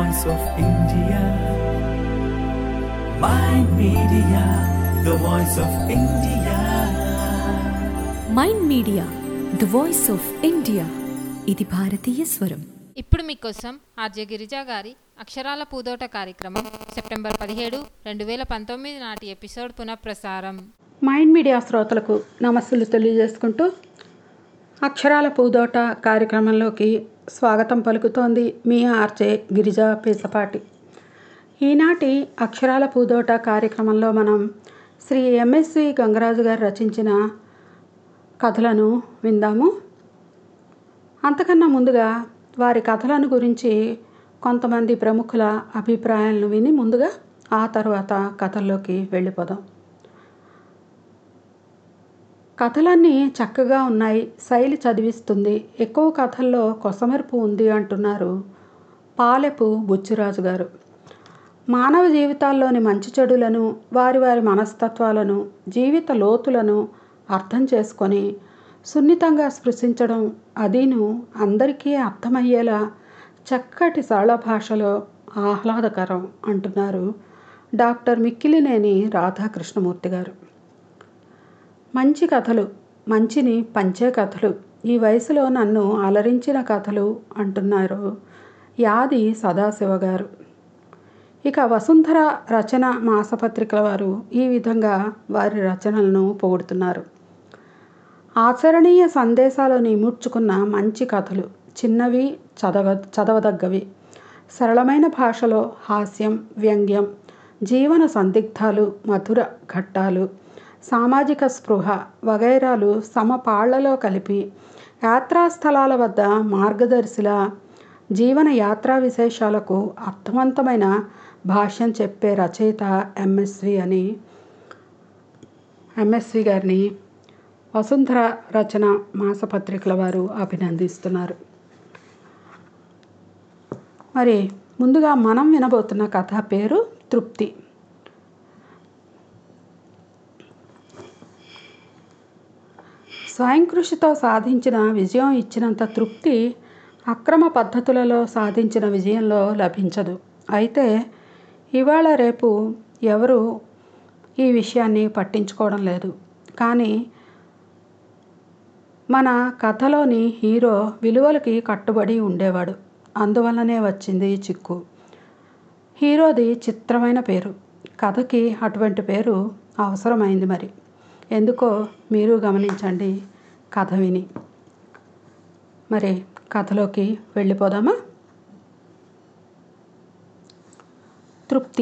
voice of India. Mind Media, the voice of India. Mind Media the voice of India ఇది భారతీయ స్వరం ఇప్పుడు మీకోసం ఆర్జే గిరిజా గారి అక్షరాల పూదోట కార్యక్రమం సెప్టెంబర్ పదిహేడు రెండు వేల పంతొమ్మిది నాటి ఎపిసోడ్ పునఃప్రసారం మైండ్ మీడియా శ్రోతలకు నమస్సులు తెలియజేసుకుంటూ అక్షరాల పూదోట కార్యక్రమంలోకి స్వాగతం పలుకుతోంది మీ ఆర్జే గిరిజా పేసపాటి ఈనాటి అక్షరాల పూదోట కార్యక్రమంలో మనం శ్రీ ఎంఎస్వి గంగరాజు గారు రచించిన కథలను విందాము అంతకన్నా ముందుగా వారి కథలను గురించి కొంతమంది ప్రముఖుల అభిప్రాయాలను విని ముందుగా ఆ తర్వాత కథల్లోకి వెళ్ళిపోదాం కథలన్నీ చక్కగా ఉన్నాయి శైలి చదివిస్తుంది ఎక్కువ కథల్లో కొసమెరుపు ఉంది అంటున్నారు పాలెపు బుచ్చిరాజు గారు మానవ జీవితాల్లోని మంచి చెడులను వారి వారి మనస్తత్వాలను జీవిత లోతులను అర్థం చేసుకొని సున్నితంగా స్పృశించడం అదీను అందరికీ అర్థమయ్యేలా చక్కటి సరళ భాషలో ఆహ్లాదకరం అంటున్నారు డాక్టర్ మిక్కిలినేని రాధాకృష్ణమూర్తి గారు మంచి కథలు మంచిని పంచే కథలు ఈ వయసులో నన్ను అలరించిన కథలు అంటున్నారు యాది సదాశివ గారు ఇక వసుంధర రచన మాసపత్రికల వారు ఈ విధంగా వారి రచనలను పొగుడుతున్నారు ఆచరణీయ సందేశాలను ఇముడ్చుకున్న మంచి కథలు చిన్నవి చదవ చదవదగ్గవి సరళమైన భాషలో హాస్యం వ్యంగ్యం జీవన సందిగ్ధాలు మధుర ఘట్టాలు సామాజిక స్పృహ వగైరాలు సమపాళ్లలో కలిపి యాత్రాస్థలాల వద్ద మార్గదర్శిలా జీవన యాత్రా విశేషాలకు అర్థవంతమైన భాష్యం చెప్పే రచయిత ఎంఎస్వి అని ఎంఎస్వి గారిని వసుంధర రచన మాసపత్రికల వారు అభినందిస్తున్నారు మరి ముందుగా మనం వినబోతున్న కథ పేరు తృప్తి స్వయం కృషితో సాధించిన విజయం ఇచ్చినంత తృప్తి అక్రమ పద్ధతులలో సాధించిన విజయంలో లభించదు అయితే ఇవాళ రేపు ఎవరు ఈ విషయాన్ని పట్టించుకోవడం లేదు కానీ మన కథలోని హీరో విలువలకి కట్టుబడి ఉండేవాడు అందువల్లనే వచ్చింది చిక్కు హీరోది చిత్రమైన పేరు కథకి అటువంటి పేరు అవసరమైంది మరి ఎందుకో మీరు గమనించండి కథ విని మరి కథలోకి వెళ్ళిపోదామా తృప్తి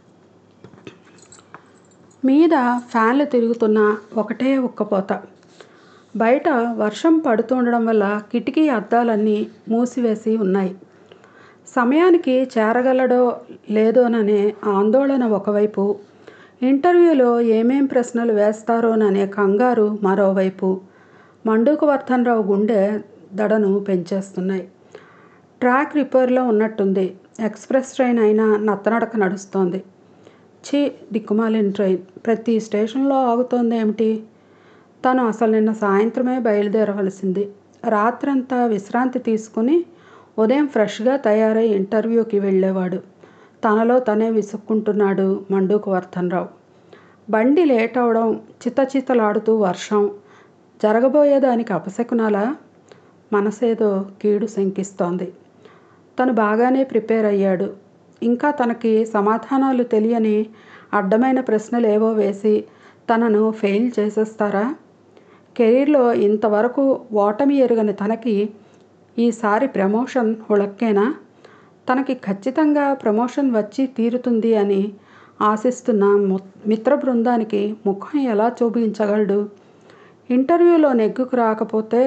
మీద ఫ్యాన్లు తిరుగుతున్న ఒకటే ఉక్కపోత బయట వర్షం పడుతుండడం వల్ల కిటికీ అద్దాలన్నీ మూసివేసి ఉన్నాయి సమయానికి చేరగలడో లేదోననే ఆందోళన ఒకవైపు ఇంటర్వ్యూలో ఏమేం ప్రశ్నలు వేస్తారోననే కంగారు మరోవైపు మండూకు వర్ధనరావు గుండె దడను పెంచేస్తున్నాయి ట్రాక్ రిపేర్లో ఉన్నట్టుంది ఎక్స్ప్రెస్ ట్రైన్ అయినా నత్తనడక నడుస్తోంది ఛీ దిక్కుమాలిన ట్రైన్ ప్రతి స్టేషన్లో ఆగుతోంది ఏమిటి తను అసలు నిన్న సాయంత్రమే బయలుదేరవలసింది రాత్రంతా విశ్రాంతి తీసుకుని ఉదయం ఫ్రెష్గా తయారై ఇంటర్వ్యూకి వెళ్ళేవాడు తనలో తనే విసుక్కుంటున్నాడు మండూకు వర్ధనరావు బండి లేట్ అవడం చిత్తచిత్తలాడుతూ వర్షం జరగబోయేదానికి అపశకునాలా మనసేదో కీడు శంకిస్తోంది తను బాగానే ప్రిపేర్ అయ్యాడు ఇంకా తనకి సమాధానాలు తెలియని అడ్డమైన ప్రశ్నలు ఏవో వేసి తనను ఫెయిల్ చేసేస్తారా కెరీర్లో ఇంతవరకు ఓటమి ఎరుగని తనకి ఈసారి ప్రమోషన్ హుళక్కేనా తనకి ఖచ్చితంగా ప్రమోషన్ వచ్చి తీరుతుంది అని ఆశిస్తున్న మిత్ర బృందానికి ముఖం ఎలా చూపించగలడు ఇంటర్వ్యూలో నెగ్గుకు రాకపోతే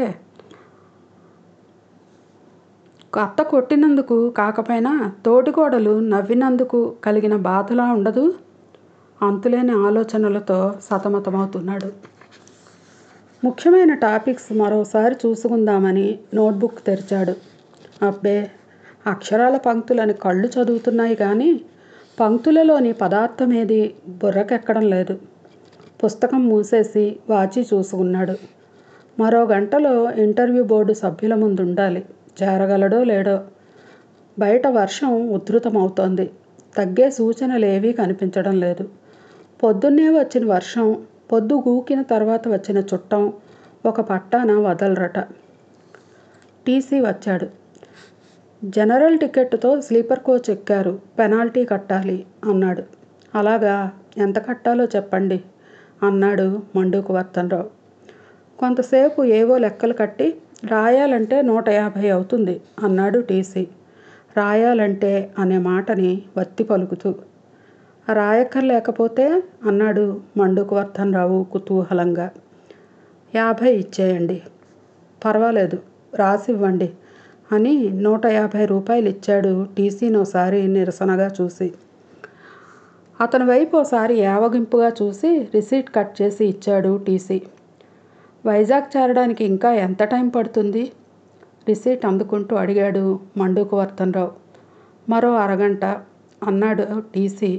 అత్త కొట్టినందుకు కాకపోయినా తోటికోడలు నవ్వినందుకు కలిగిన బాధలా ఉండదు అంతులేని ఆలోచనలతో సతమతమవుతున్నాడు ముఖ్యమైన టాపిక్స్ మరోసారి చూసుకుందామని నోట్బుక్ తెరిచాడు అబ్బే అక్షరాల పంక్తులని కళ్ళు చదువుతున్నాయి కానీ పంక్తులలోని పదార్థం ఏది బుర్రకెక్కడం లేదు పుస్తకం మూసేసి వాచి చూసుకున్నాడు మరో గంటలో ఇంటర్వ్యూ బోర్డు సభ్యుల ముందు ఉండాలి చేరగలడో లేడో బయట వర్షం ఉధృతమవుతోంది తగ్గే సూచనలు ఏవీ కనిపించడం లేదు పొద్దున్నే వచ్చిన వర్షం పొద్దు గూకిన తర్వాత వచ్చిన చుట్టం ఒక పట్టాన వదలరట టీసీ వచ్చాడు జనరల్ టికెట్తో స్లీపర్ కోచ్ ఎక్కారు పెనాల్టీ కట్టాలి అన్నాడు అలాగా ఎంత కట్టాలో చెప్పండి అన్నాడు మండూకు వర్తనరావు కొంతసేపు ఏవో లెక్కలు కట్టి రాయాలంటే నూట యాభై అవుతుంది అన్నాడు టీసీ రాయాలంటే అనే మాటని వత్తి పలుకుతూ రాయక్కర్లేకపోతే అన్నాడు మండుకు వర్ధనరావు కుతూహలంగా యాభై ఇచ్చేయండి పర్వాలేదు రాసివ్వండి అని నూట యాభై రూపాయలు ఇచ్చాడు టీసీని ఒకసారి నిరసనగా చూసి అతని వైపు ఒకసారి యావగింపుగా చూసి రిసీట్ కట్ చేసి ఇచ్చాడు టీసీ వైజాగ్ చేరడానికి ఇంకా ఎంత టైం పడుతుంది రిసీట్ అందుకుంటూ అడిగాడు మండుకు వర్ధనరావు మరో అరగంట అన్నాడు టీసీ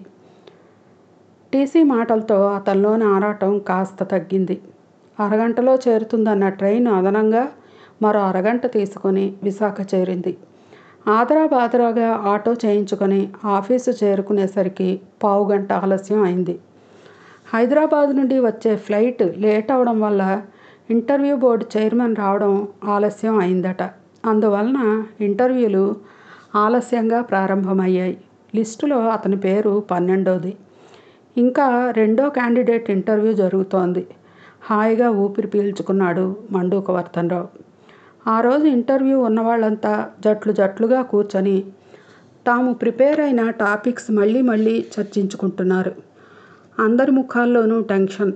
టీసీ మాటలతో అతనిలోని ఆరాటం కాస్త తగ్గింది అరగంటలో చేరుతుందన్న ట్రైన్ అదనంగా మరో అరగంట తీసుకొని విశాఖ చేరింది ఆదరా బాదరాగా ఆటో చేయించుకొని ఆఫీసు చేరుకునేసరికి పావు గంట ఆలస్యం అయింది హైదరాబాద్ నుండి వచ్చే ఫ్లైట్ లేట్ అవడం వల్ల ఇంటర్వ్యూ బోర్డు చైర్మన్ రావడం ఆలస్యం అయిందట అందువలన ఇంటర్వ్యూలు ఆలస్యంగా ప్రారంభమయ్యాయి లిస్టులో అతని పేరు పన్నెండోది ఇంకా రెండో క్యాండిడేట్ ఇంటర్వ్యూ జరుగుతోంది హాయిగా ఊపిరి పీల్చుకున్నాడు మండూక వర్ధనరావు ఆ రోజు ఇంటర్వ్యూ ఉన్నవాళ్ళంతా జట్లు జట్లుగా కూర్చొని తాము ప్రిపేర్ అయిన టాపిక్స్ మళ్ళీ మళ్ళీ చర్చించుకుంటున్నారు అందరి ముఖాల్లోనూ టెన్షన్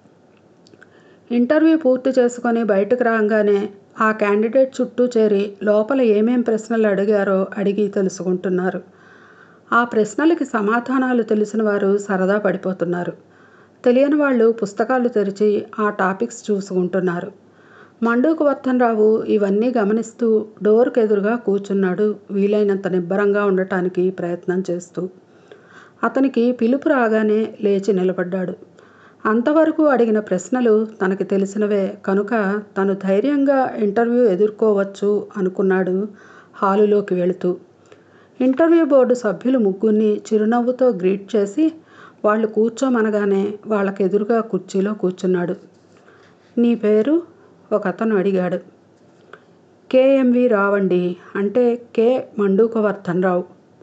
ఇంటర్వ్యూ పూర్తి చేసుకొని బయటకు రాగానే ఆ క్యాండిడేట్ చుట్టూ చేరి లోపల ఏమేం ప్రశ్నలు అడిగారో అడిగి తెలుసుకుంటున్నారు ఆ ప్రశ్నలకి సమాధానాలు తెలిసిన వారు సరదా పడిపోతున్నారు తెలియని వాళ్ళు పుస్తకాలు తెరిచి ఆ టాపిక్స్ చూసుకుంటున్నారు మండూకు వర్ధనరావు ఇవన్నీ గమనిస్తూ డోర్కు ఎదురుగా కూర్చున్నాడు వీలైనంత నిబ్బరంగా ఉండటానికి ప్రయత్నం చేస్తూ అతనికి పిలుపు రాగానే లేచి నిలబడ్డాడు అంతవరకు అడిగిన ప్రశ్నలు తనకి తెలిసినవే కనుక తను ధైర్యంగా ఇంటర్వ్యూ ఎదుర్కోవచ్చు అనుకున్నాడు హాలులోకి వెళుతూ ఇంటర్వ్యూ బోర్డు సభ్యులు ముగ్గురిని చిరునవ్వుతో గ్రీట్ చేసి వాళ్ళు కూర్చోమనగానే వాళ్ళకి ఎదురుగా కుర్చీలో కూర్చున్నాడు నీ పేరు ఒక అతను అడిగాడు కేఎంవి రావండి అంటే కే మండూకవర్ధన్ రావు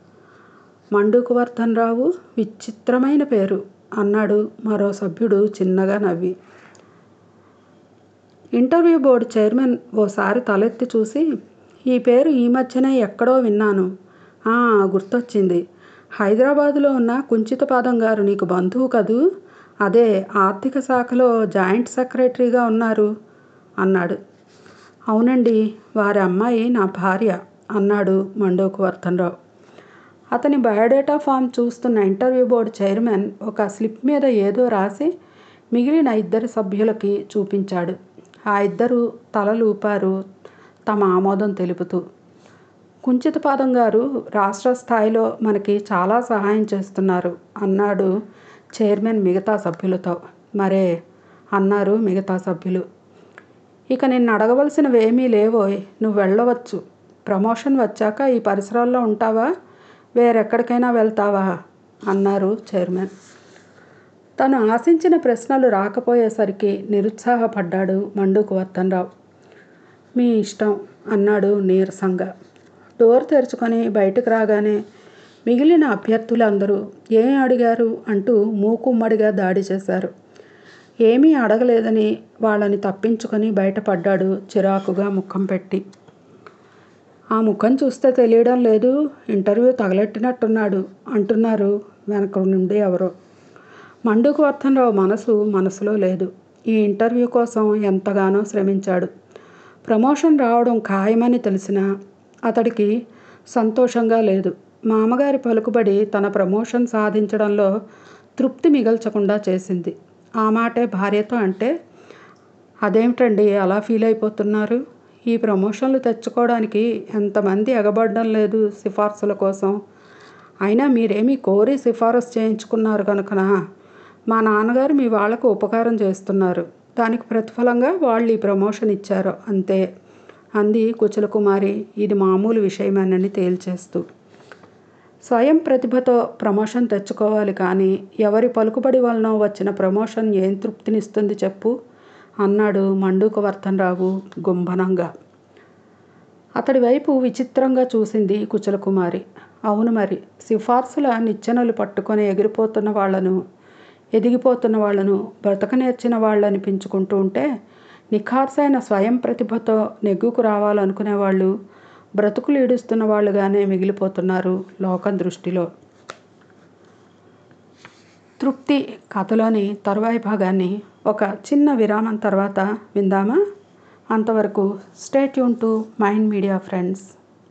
మండూకవర్ధన్ రావు విచిత్రమైన పేరు అన్నాడు మరో సభ్యుడు చిన్నగా నవ్వి ఇంటర్వ్యూ బోర్డు చైర్మన్ ఓసారి తలెత్తి చూసి ఈ పేరు ఈ మధ్యనే ఎక్కడో విన్నాను "ఆ, గుర్తొచ్చింది హైదరాబాదులో ఉన్న కుంచితపాదం గారు నీకు బంధువు కదూ అదే ఆర్థిక శాఖలో జాయింట్ సెక్రటరీగా ఉన్నారు అన్నాడు అవునండి వారి అమ్మాయి నా భార్య అన్నాడు మండోకు వర్ధనరావు అతని బయోడేటా ఫామ్ చూస్తున్న ఇంటర్వ్యూ బోర్డు చైర్మన్ ఒక స్లిప్ మీద ఏదో రాసి మిగిలిన ఇద్దరు సభ్యులకి చూపించాడు ఆ ఇద్దరు తలలు ఊపారు తమ ఆమోదం తెలుపుతూ కుంచితపాదం గారు రాష్ట్ర స్థాయిలో మనకి చాలా సహాయం చేస్తున్నారు అన్నాడు చైర్మన్ మిగతా సభ్యులతో మరే అన్నారు మిగతా సభ్యులు ఇక నిన్ను అడగవలసినవేమీ లేవోయ్ నువ్వు వెళ్ళవచ్చు ప్రమోషన్ వచ్చాక ఈ పరిసరాల్లో ఉంటావా వేరెక్కడికైనా వెళ్తావా అన్నారు చైర్మన్ తను ఆశించిన ప్రశ్నలు రాకపోయేసరికి నిరుత్సాహపడ్డాడు మండుకు వర్ధనరావు మీ ఇష్టం అన్నాడు నీరసంగా డోర్ తెరుచుకొని బయటకు రాగానే మిగిలిన అభ్యర్థులందరూ ఏం అడిగారు అంటూ మూకుమ్మడిగా దాడి చేశారు ఏమీ అడగలేదని వాళ్ళని తప్పించుకొని బయటపడ్డాడు చిరాకుగా ముఖం పెట్టి ఆ ముఖం చూస్తే తెలియడం లేదు ఇంటర్వ్యూ తగలెట్టినట్టున్నాడు అంటున్నారు వెనక నుండి ఎవరో మండుకు వర్ధనరావు మనసు మనసులో లేదు ఈ ఇంటర్వ్యూ కోసం ఎంతగానో శ్రమించాడు ప్రమోషన్ రావడం ఖాయమని తెలిసినా అతడికి సంతోషంగా లేదు మామగారి పలుకుబడి తన ప్రమోషన్ సాధించడంలో తృప్తి మిగల్చకుండా చేసింది ఆ మాటే భార్యతో అంటే అదేమిటండి అలా ఫీల్ అయిపోతున్నారు ఈ ప్రమోషన్లు తెచ్చుకోవడానికి ఎంతమంది ఎగబడడం లేదు సిఫార్సుల కోసం అయినా మీరేమీ కోరి సిఫారసు చేయించుకున్నారు కనుకనా మా నాన్నగారు మీ వాళ్లకు ఉపకారం చేస్తున్నారు దానికి ప్రతిఫలంగా వాళ్ళు ఈ ప్రమోషన్ ఇచ్చారు అంతే అంది కుచలకుమారి ఇది మామూలు విషయమేనని తేల్చేస్తూ స్వయం ప్రతిభతో ప్రమోషన్ తెచ్చుకోవాలి కానీ ఎవరి పలుకుబడి వలన వచ్చిన ప్రమోషన్ ఏం తృప్తినిస్తుంది చెప్పు అన్నాడు మండూకవర్ధనరావు గుంభనంగా అతడి వైపు విచిత్రంగా చూసింది కుచలకుమారి అవును మరి సిఫార్సుల నిచ్చెనలు పట్టుకొని ఎగిరిపోతున్న వాళ్లను ఎదిగిపోతున్న వాళ్లను బ్రతక నేర్చిన వాళ్ళని పెంచుకుంటూ ఉంటే నిఖార్సైన స్వయం ప్రతిభతో నెగ్గుకు రావాలనుకునే వాళ్ళు బ్రతుకులు ఈడుస్తున్న వాళ్ళుగానే మిగిలిపోతున్నారు లోకం దృష్టిలో తృప్తి కథలోని తరువాయి భాగాన్ని ఒక చిన్న విరామం తర్వాత విందామా అంతవరకు స్టేట్ యూన్ టు మైండ్ మీడియా ఫ్రెండ్స్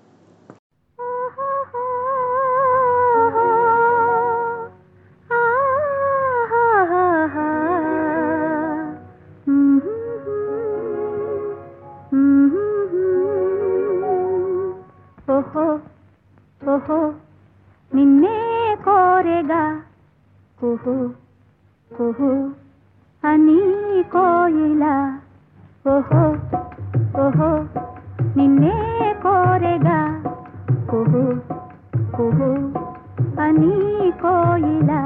ఓహో ఓహో నిన్నే కోరెగా కుహు కుహు అని కోయిలా ఓహో ఓహో నిన్నే కోరెగా కుహు కుహు అని కోయిలా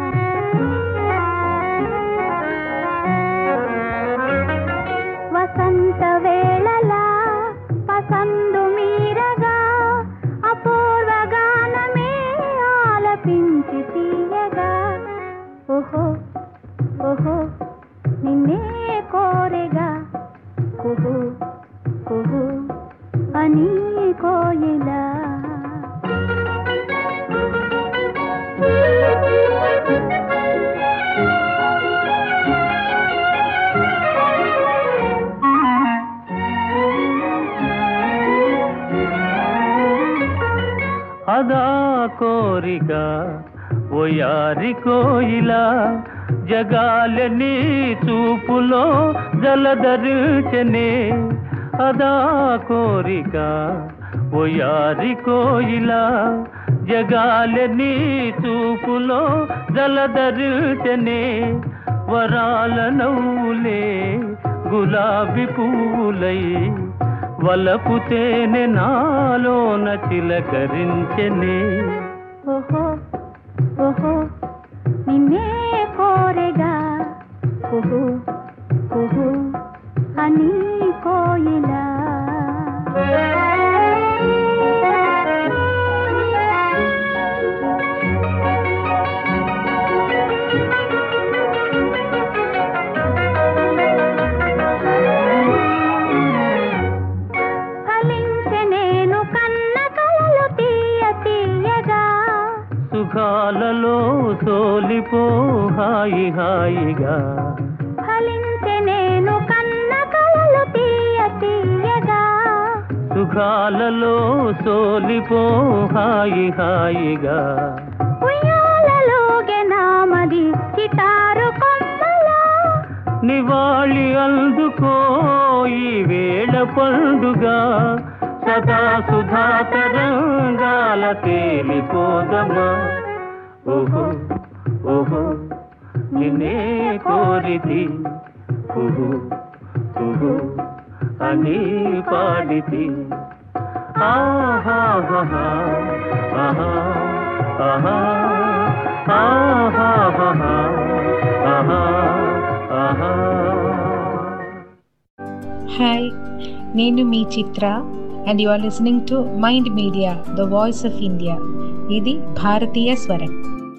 వసంత వేళలా పసందు మీరగా అపూర్వ గానమే ఆలపించి తీయగా ఓహో ఓహో నిన్నే కోరెగా కుహు కుహు అని కోయిలా అదా కోరిక ఓయారి కోయిలా జగాలని చూపులో జలధరించనే అదా కోరిక ఓయారి కోయిలా జగాలని చూపులో జలధరించనే వరాల నవ్వులే గులాబీ పువ్వులై వలపు తేనె నాలోన చిలకరించెనే ఓహో ఓహో నిన్నే కోరెగా కుహు కుహు అని కోయిలా ఫలించె నేను కన్న కలలు తీయ తీయగా సుఖాలలో సోలిపో హాయి హాయిగా ఫలించె నేను కన్న కలలు తీయ తీయగా సుఖాలలో సోలిపో హాయి హాయిగా ఉయ్యాలలోగే నామది చిటారు కొమ్మలా నివాళి అందుకో ఈ వేళ పండుగ సదా సుధా తరంగాల తేలిపోదమా ఓహో ఓహో నిన్నే కోరితి కుహు కుహు అని పాడితి ఆహా ఆహా ఆహా ఆహా ఆహా ఆహా ఆహా హాయ్ నేను మీ Chitra and you are listening to Mind Media the voice of India ఇది భారతీయ స్వరం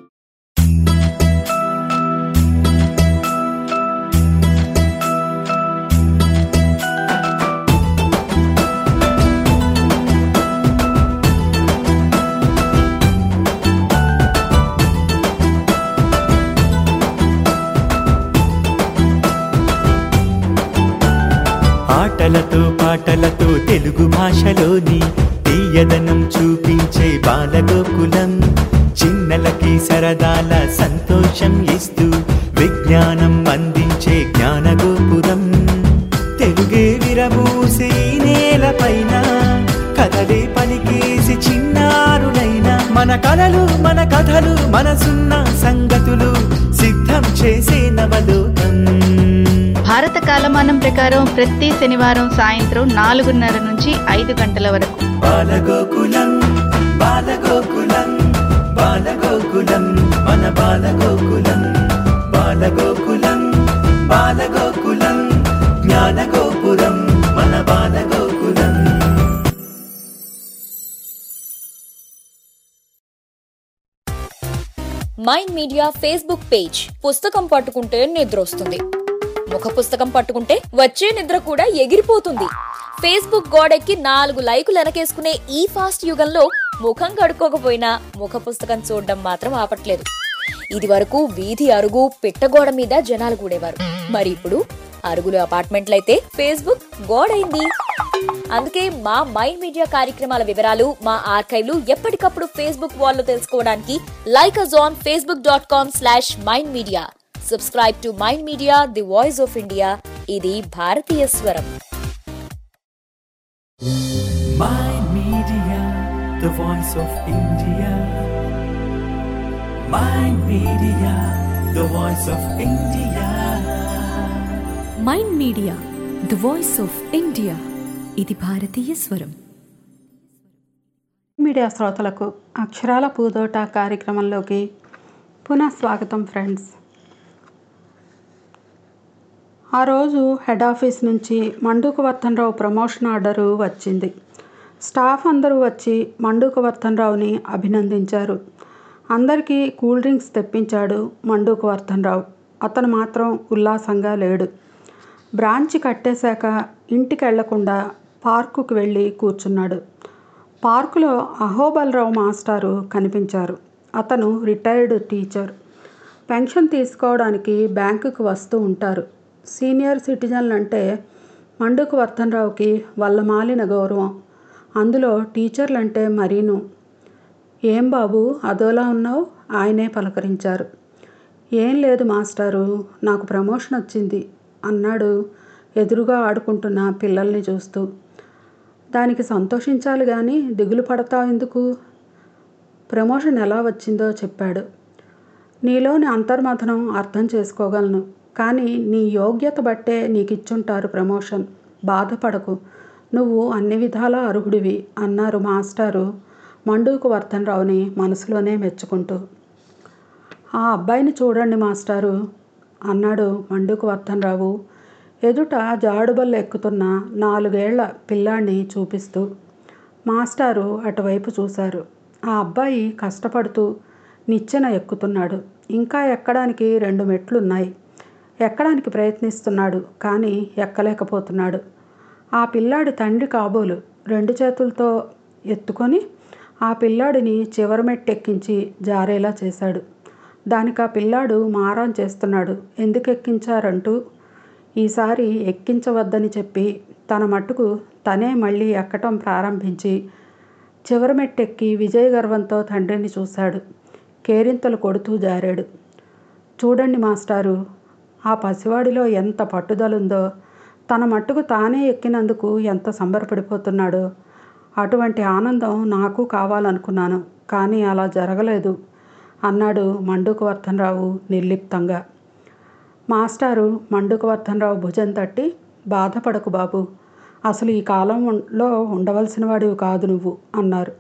ఆటలతో పాటలతో తెలుగు భాషలోని తీయదనం చూపించే బాలగోకులం చిన్నలకి సరదాల సంతోషం ఇస్తూ విజ్ఞానం అందించే జ్ఞానగోపురం తెలుగే విరబూసే ఈ నేలపైన కథలే పలికేసి చిన్నారులైన మన కలలు మన కథలు మనసున్న సంగతులు సిద్ధం చేసే నవలోకం భారత కాలమానం ప్రకారం ప్రతి శనివారం సాయంత్రం నాలుగున్నర నుంచి ఐదు గంటల వరకు బాలగోకులం బాలగోకులం బాలగోకులం మన బాలగోకులం బాలగోకులం బాలగోకులం జ్ఞానగోపురం మన Balagokulam Mind Media Facebook page పుస్తకం పట్టుకుంటే నిద్ర వస్తుంది ముఖ పుస్తకం పట్టుకుంటే వచ్చే నిద్ర కూడా ఎగిరిపోతుంది ఫేస్బుక్ గోడెక్కి నాలుగు లైకులు వెనకేసుకునే ఈ ఫాస్ట్ యుగంలో ముఖం కడుక్కోకపోయినా ముఖ పుస్తకం చూడడం మాత్రం ఆపట్లేదు ఇది వరకు వీధి అరుగు పిట్టగోడ మీద జనాలు కూడేవారు మరి ఇప్పుడు అరుగులు అపార్ట్మెంట్లయితే ఫేస్బుక్ గోడైంది అందుకే మా మైండ్ మీడియా కార్యక్రమాల వివరాలు మా ఆర్కైవ్లు ఎప్పటికప్పుడు ఫేస్బుక్ వాల్లో తెలుసుకోవడానికి like us on Facebook dot com slash Mind Media subscribe to Mind Media the voice of India ఇది భారతీయ స్వరం Mind Media, the voice of India. Mind Media, the voice of India. Mind Media the voice of India ఇది భారతీయ స్వరం media శ్రోతలకు అక్షరాల పూదోట కార్యక్రమంలోకి పునః స్వాగతం ఫ్రెండ్స్ ఆ రోజు హెడ్ ఆఫీస్ నుంచి మండుకు వర్ధనరావు ప్రమోషన్ ఆర్డరు వచ్చింది స్టాఫ్ అందరూ వచ్చి మండుకు వర్ధనరావుని అభినందించారు అందరికీ కూల్ డ్రింక్స్ తెప్పించాడు మండుకు వర్ధనరావు అతను మాత్రం ఉల్లాసంగా లేడు బ్రాంచ్ కట్టేశాక ఇంటికి వెళ్లకుండా పార్కుకు వెళ్ళి కూర్చున్నాడు పార్కులో అహోబలరావు మాస్టారు కనిపించారు అతను రిటైర్డ్ టీచర్ పెన్షన్ తీసుకోవడానికి బ్యాంకుకు వస్తూ ఉంటారు సీనియర్ సిటిజన్లు అంటే మండుకు వర్ధనరావుకి వాళ్ళ మాలిన గౌరవం అందులో టీచర్లు అంటే మరీను ఏం బాబు అదోలా ఉన్నావు ఆయనే పలకరించారు ఏం లేదు మాస్టారు నాకు ప్రమోషన్ వచ్చింది అన్నాడు ఎదురుగా ఆడుకుంటున్న పిల్లల్ని చూస్తూ దానికి సంతోషించాలి కానీ దిగులు పడతావు ఎందుకు ప్రమోషన్ ఎలా వచ్చిందో చెప్పాడు నీలోని అంతర్మథనం అర్థం చేసుకోగలను కానీ నీ యోగ్యత బట్టే నీకు ఇచ్చుంటారు ప్రమోషన్ బాధపడకు నువ్వు అన్ని విధాలా అర్హుడివి అన్నారు మాస్టారు మండూకు వర్ధనరావుని మనసులోనే మెచ్చుకుంటూ ఆ అబ్బాయిని చూడండి మాస్టారు అన్నాడు మండుకు వర్ధనరావు ఎదుట జాడుబల్ల ఎక్కుతున్న నాలుగేళ్ల పిల్లాన్ని చూపిస్తూ మాస్టారు అటువైపు చూశారు ఆ అబ్బాయి కష్టపడుతూ నిచ్చెన ఎక్కుతున్నాడు ఇంకా ఎక్కడానికి రెండు మెట్లున్నాయి ఎక్కడానికి ప్రయత్నిస్తున్నాడు కానీ ఎక్కలేకపోతున్నాడు ఆ పిల్లాడి తండ్రి కాబోలు రెండు చేతులతో ఎత్తుకొని ఆ పిల్లాడిని చివరి మెట్టెక్కించి జారేలా చేశాడు దానికి ఆ పిల్లాడు మారం చేస్తున్నాడు ఎందుకు ఎక్కించారంటూ ఈసారి ఎక్కించవద్దని చెప్పి తన మట్టుకు తనే మళ్ళీ ఎక్కటం ప్రారంభించి చివరి మెట్టెక్కి విజయ గర్వంతో తండ్రిని చూశాడు కేరింతలు కొడుతూ జారాడు చూడండి మాస్టారు ఆ పసివాడిలో ఎంత పట్టుదలుందో తన మట్టుకు తానే ఎక్కినందుకు ఎంత సంబరపడిపోతున్నాడో అటువంటి ఆనందం నాకు కావాలనుకున్నాను కానీ అలా జరగలేదు అన్నాడు మండుకు వర్ధనరావు నిర్లిప్తంగా మాస్టారు మండుకు వర్ధనరావు భుజం తట్టి బాధపడకు బాబు అసలు ఈ కాలంలో ఉండవలసిన వాడివి కాదు నువ్వు అన్నారు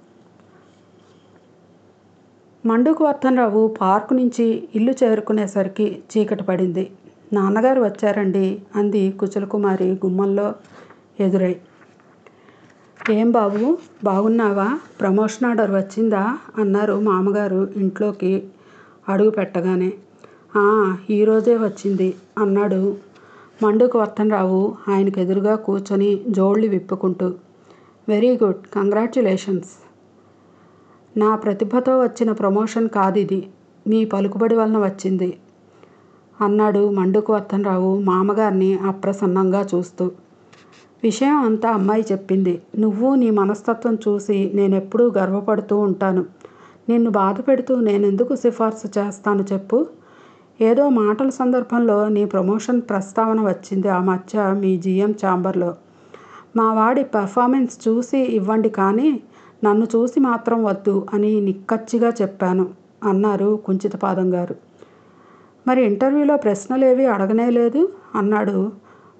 మండుకు వర్ధనరావు పార్కు నుంచి ఇల్లు చేరుకునేసరికి చీకటి పడింది నాన్నగారు వచ్చారండి అంది కుచలకుమారి గుమ్మంలో ఎదురై ఏం బాబు బాగున్నావా ప్రమోషన్ ఆర్డర్ వచ్చిందా అన్నారు మామగారు ఇంట్లోకి అడుగు పెట్టగానే "ఆ, ఈరోజే వచ్చింది అన్నాడు మండుకు వర్ధనరావు ఆయనకు ఎదురుగా కూర్చొని జోళ్ళు విప్పుకుంటూ వెరీ గుడ్ కంగ్రాచ్యులేషన్స్ నా ప్రతిభతో వచ్చిన ప్రమోషన్ కాదిది మీ పలుకుబడి వలన వచ్చింది అన్నాడు మండుకు వర్ధనరావు మామగారిని అప్రసన్నంగా చూస్తూ విషయం అంతా అమ్మాయి చెప్పింది నువ్వు నీ మనస్తత్వం చూసి నేనెప్పుడూ గర్వపడుతూ ఉంటాను నిన్ను బాధ పెడుతూ నేనెందుకు సిఫార్సు చేస్తాను చెప్పు ఏదో మాటల సందర్భంలో నీ ప్రమోషన్ ప్రస్తావన వచ్చింది ఆ మధ్య మీ జిఎం ఛాంబర్లో మా వాడి పెర్ఫార్మెన్స్ చూసి ఇవ్వండి కానీ నన్ను చూసి మాత్రం వద్దు అని నిక్కచ్చిగా చెప్పాను అన్నారు కుంచితపాదం గారు మరి ఇంటర్వ్యూలో ప్రశ్నలేవి అడగనే లేదు అన్నాడు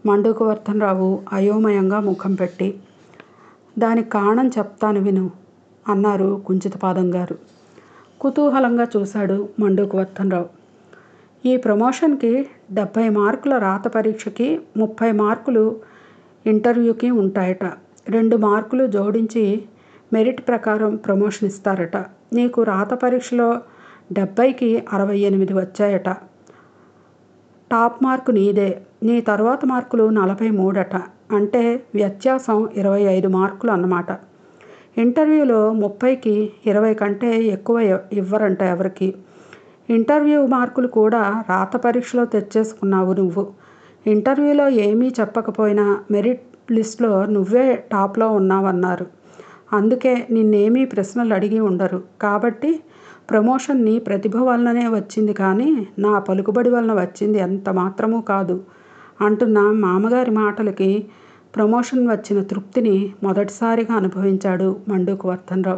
మండుకవర్ధనరావు అయోమయంగా ముఖం పెట్టి దానికి కారణం చెప్తాను విను అన్నారు కుంచితపాదం గారు కుతూహలంగా చూశాడు మండుకవర్ధనరావు ఈ ప్రమోషన్కి డెబ్భై మార్కుల రాత పరీక్షకి ముప్పై మార్కులు ఇంటర్వ్యూకి ఉంటాయట రెండు మార్కులు జోడించి మెరిట్ ప్రకారం ప్రమోషన్ ఇస్తారట నీకు రాత పరీక్షలో డెబ్భైకి అరవై ఎనిమిది వచ్చాయట టాప్ మార్కు నీదే నీ తర్వాత మార్కులు నలభై మూడట అంటే వ్యత్యాసం ఇరవై ఐదు మార్కులు అన్నమాట ఇంటర్వ్యూలో ముప్పైకి ఇరవై కంటే ఎక్కువ ఇవ్- ఇవ్వరంట ఎవరికి ఇంటర్వ్యూ మార్కులు కూడా రాత పరీక్షలో తెచ్చేసుకున్నావు నువ్వు ఇంటర్వ్యూలో ఏమీ చెప్పకపోయినా మెరిట్ లిస్ట్లో నువ్వే టాప్లో ఉన్నావన్నారు అందుకే నిన్నేమీ ప్రశ్నలు అడిగి ఉండరు కాబట్టి ప్రమోషన్ నీ ప్రతిభ వలననే వచ్చింది కానీ నా పలుకుబడి వలన వచ్చింది ఎంత మాత్రమూ కాదు అంటున్న మామగారి మాటలకి ప్రమోషన్ వచ్చిన తృప్తిని మొదటిసారిగా అనుభవించాడు మండుకు వర్ధనరావు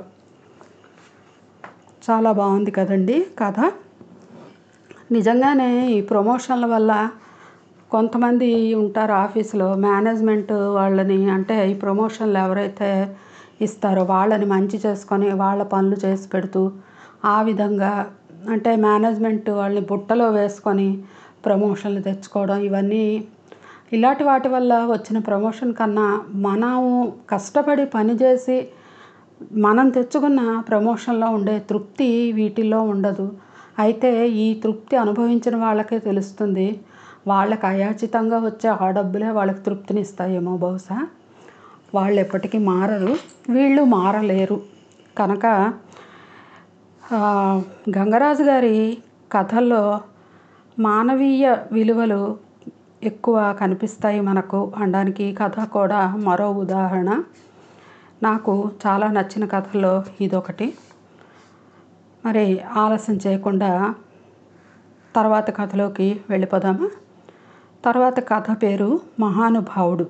చాలా బాగుంది కదండి కథ నిజంగానే ఈ ప్రమోషన్ల వల్ల కొంతమంది ఉంటారు ఆఫీసులో మేనేజ్మెంట్ వాళ్ళని అంటే ఈ ప్రమోషన్లు ఎవరైతే ఇస్తారో వాళ్ళని మంచి చేసుకొని వాళ్ళ పనులు చేసి పెడుతూ ఆ విధంగా అంటే మేనేజ్మెంట్ వాళ్ళని బుట్టలో వేసుకొని ప్రమోషన్లు తెచ్చుకోవడం ఇవన్నీ ఇలాంటి వాటి వల్ల వచ్చిన ప్రమోషన్ కన్నా మనము కష్టపడి పనిచేసి మనం తెచ్చుకున్న ప్రమోషన్లో ఉండే తృప్తి వీటిల్లో ఉండదు అయితే ఈ తృప్తి అనుభవించిన వాళ్ళకే తెలుస్తుంది వాళ్ళకి అయాచితంగా వచ్చే ఆ డబ్బులే వాళ్ళకి తృప్తిని ఇస్తాయేమో బహుశా వాళ్ళు ఎప్పటికీ మారరు వీళ్ళు మారలేరు కనుక ఆ, గంగరాజు గారి కథల్లో మానవీయ విలువలు ఎక్కువ కనిపిస్తాయి మనకు అనడానికి ఈ కథ కూడా మరో ఉదాహరణ నాకు చాలా నచ్చిన కథల్లో ఇదొకటి మరి ఆలస్యం చేయకుండా తర్వాత కథలోకి వెళ్ళిపోదామా తర్వాత కథ పేరు మహానుభావుడు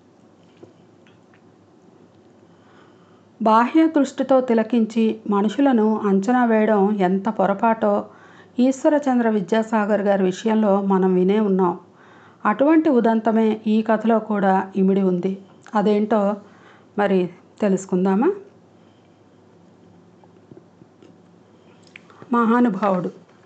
బాహ్య దృష్టితో తిలకించి మనుషులను అంచనా వేయడం ఎంత పొరపాటో ఈశ్వరచంద్ర విద్యాసాగర్ గారి విషయంలో మనం వినే ఉన్నాం అటువంటి ఉదంతమే ఈ కథలో కూడా ఇమిడి ఉంది అదేంటో మరి తెలుసుకుందామా మహానుభావుడు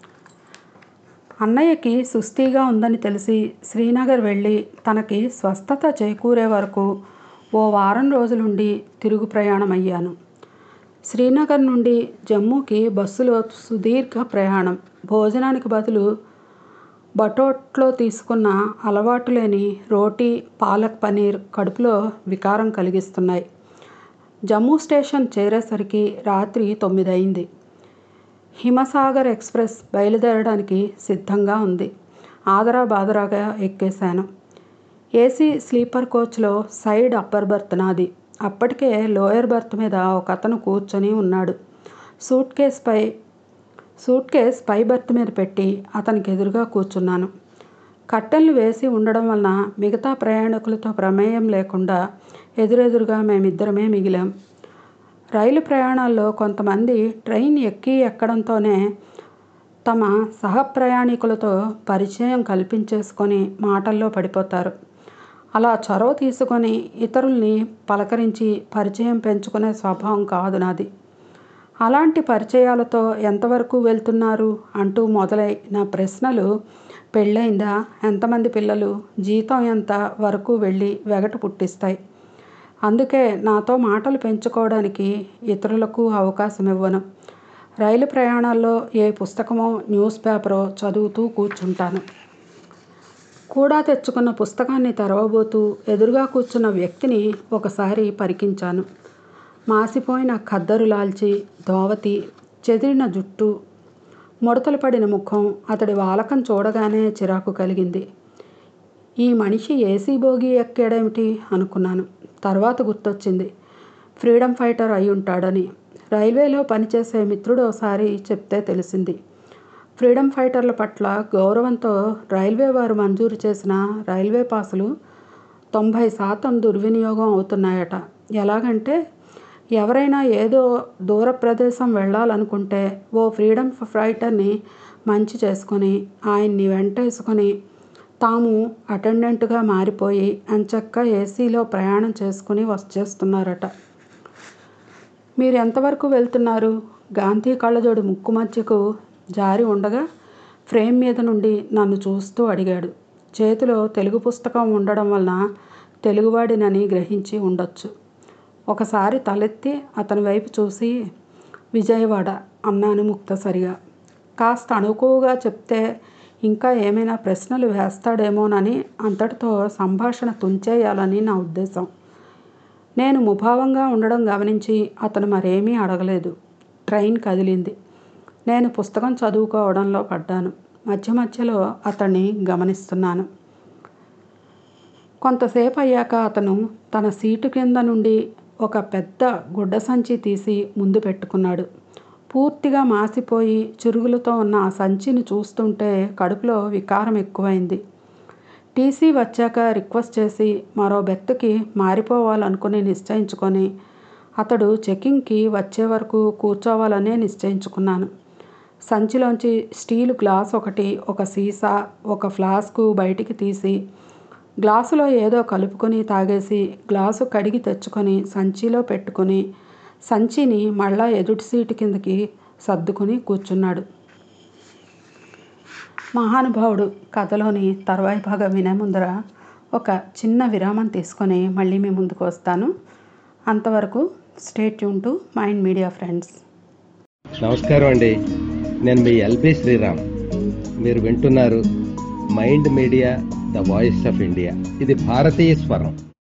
అన్నయ్యకి సుస్థిగా ఉందని తెలిసి శ్రీనగర్ వెళ్ళి తనకి స్వస్థత చేకూరే వరకు ఓ వారం రోజులుండి తిరుగు ప్రయాణం అయ్యాను శ్రీనగర్ నుండి జమ్మూకి బస్సులో సుదీర్ఘ ప్రయాణం భోజనానికి బదులు బటోట్లో తీసుకున్న అలవాటు లేని రోటీ పాలక్ పనీర్ కడుపులో వికారం కలిగిస్తున్నాయి జమ్మూ స్టేషన్ చేరేసరికి రాత్రి తొమ్మిది అయింది హిమసాగర్ ఎక్స్ప్రెస్ బయలుదేరడానికి సిద్ధంగా ఉంది ఆదరా బాదరాగా ఎక్కేశాను ఏసీ స్లీపర్ కోచ్లో సైడ్ అప్పర్ బర్త్ నాది అప్పటికే లోయర్ బర్త్ మీద ఒక అతను కూర్చొని ఉన్నాడు సూట్ కేస్ పై సూట్ కేస్ పై బర్త్ మీద పెట్టి అతనికి ఎదురుగా కూర్చున్నాను కట్టెలు వేసి ఉండడం వలన మిగతా ప్రయాణికులతో ప్రమేయం లేకుండా ఎదురెదురుగా మేమిద్దరమే మిగిలాం రైలు ప్రయాణాల్లో కొంతమంది ట్రైన్ ఎక్కి ఎక్కడంతోనే తమ సహ ప్రయాణికులతో పరిచయం కల్పించేసుకొని మాటల్లో పడిపోతారు అలా చొరవ తీసుకొని ఇతరుల్ని పలకరించి పరిచయం పెంచుకునే స్వభావం కాదు నాది అలాంటి పరిచయాలతో ఎంతవరకు వెళ్తున్నారు అంటూ మొదలై నా ప్రశ్నలు పెళ్ళయిందా ఎంతమంది పిల్లలు జీతం ఎంత వరకు వెళ్ళి వెగటు పుట్టిస్తాయి అందుకే నాతో మాటలు పెంచుకోవడానికి ఇతరులకు అవకాశం ఇవ్వను రైలు ప్రయాణాల్లో ఏ పుస్తకమో న్యూస్ పేపరో చదువుతూ కూర్చుంటాను కూడా తెచ్చుకున్న పుస్తకాన్ని తెరవబోతూ ఎదురుగా కూర్చున్న వ్యక్తిని ఒకసారి పరికించాను మాసిపోయిన ఖద్దరు లాల్చి ధోవతి చెదిరిన జుట్టు ముడతలు పడిన ముఖం అతడి వాలకం చూడగానే చిరాకు కలిగింది ఈ మనిషి ఏసీ బోగి ఎక్కాడేమిటి అనుకున్నాను తర్వాత గుర్తొచ్చింది ఫ్రీడమ్ ఫైటర్ అయి ఉంటాడని రైల్వేలో పనిచేసే మిత్రుడు ఒకసారి చెప్తే తెలిసింది ఫ్రీడమ్ ఫైటర్ల పట్ల గౌరవంతో రైల్వే వారు మంజూరు చేసిన రైల్వే పాసులు తొంభై శాతం దుర్వినియోగం అవుతున్నాయట ఎలాగంటే ఎవరైనా ఏదో దూర ప్రదేశం వెళ్ళాలనుకుంటే ఓ ఫ్రీడమ్ ఫైటర్ని మంచి చేసుకొని ఆయన్ని వెంటేసుకొని తాము అటెండెంట్గా మారిపోయి అంచక్క ఏసీలో ప్రయాణం చేసుకుని వచ్చేస్తున్నారట మీరు ఎంతవరకు వెళ్తున్నారు గాంధీ కళ్ళజోడు ముక్కు మధ్యకు జారి ఉండగా ఫ్రేమ్ మీద నుండి నన్ను చూస్తూ అడిగాడు చేతిలో తెలుగు పుస్తకం ఉండడం వలన తెలుగువాడినని గ్రహించి ఉండొచ్చు ఒకసారి తలెత్తి అతని వైపు చూసి విజయవాడ అన్నాను ముక్తసరిగా కాస్త అణుకువగా చెప్తే ఇంకా ఏమైనా ప్రశ్నలు వేస్తాడేమోనని అంతటితో సంభాషణ తుంచేయాలని నా ఉద్దేశం నేను ముభావంగా ఉండడం గమనించి అతను మరేమీ అడగలేదు ట్రైన్ కదిలింది నేను పుస్తకం చదువుకోవడంలో పడ్డాను మధ్య మధ్యలో అతన్ని గమనిస్తున్నాను కొంతసేపు అయ్యాక అతను తన సీటు కింద నుండి ఒక పెద్ద గుడ్డ సంచి తీసి ముందు పెట్టుకున్నాడు పూర్తిగా మాసిపోయి చురుగులతో ఉన్న ఆ సంచిని చూస్తుంటే కడుపులో వికారం ఎక్కువైంది టీసీ వచ్చాక రిక్వెస్ట్ చేసి మరో బెర్త్కి మారిపోవాలనుకుని నిశ్చయించుకొని అతడు చెకింగ్కి వచ్చే వరకు కూర్చోవాలనే నిశ్చయించుకున్నాను సంచిలోంచి స్టీల్ గ్లాస్ ఒకటి ఒక సీసా ఒక ఫ్లాస్కు బయటికి తీసి గ్లాసులో ఏదో కలుపుకొని తాగేసి గ్లాసు కడిగి తెచ్చుకొని సంచిలో పెట్టుకొని సంచిని మళ్ళా ఎదుటి సీటు కిందకి సర్దుకుని కూర్చున్నాడు మహానుభావుడు కథలోని తర్వాయి భాగం వినే ముందర ఒక చిన్న విరామం తీసుకొని మళ్ళీ మీ ముందుకు వస్తాను అంతవరకు state tune to Mind Media friends నమస్కారం అండి నేను మీ ఎల్బి శ్రీరామ్ మీరు వింటున్నారు Mind Media the voice of India ఇది భారతీయ స్వరం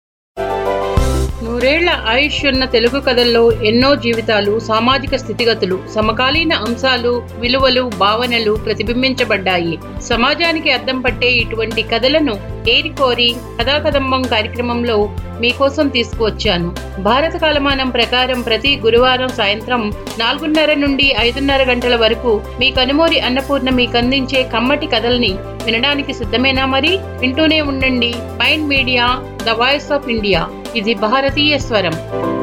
నూరేళ్ల ఆయుష్ ఉన్న తెలుగు కథల్లో ఎన్నో జీవితాలు సామాజిక స్థితిగతులు సమకాలీన అంశాలు విలువలు భావనలు ప్రతిబింబించబడ్డాయి సమాజానికి అద్దం పట్టే ఇటువంటి కథలను ఏరికోరి కథాకదంబం కార్యక్రమంలో మీకోసం తీసుకువచ్చాను భారత కాలమానం ప్రకారం ప్రతి గురువారం సాయంత్రం నాలుగున్నర నుండి ఐదున్నర గంటల వరకు మీ కనుమూరి అన్నపూర్ణ మీకు అందించే కమ్మటి కథల్ని వినడానికి సిద్ధమేనా మరి వింటూనే ఉండండి Mind Media the voice of India ఇది భారతీయ స్వరం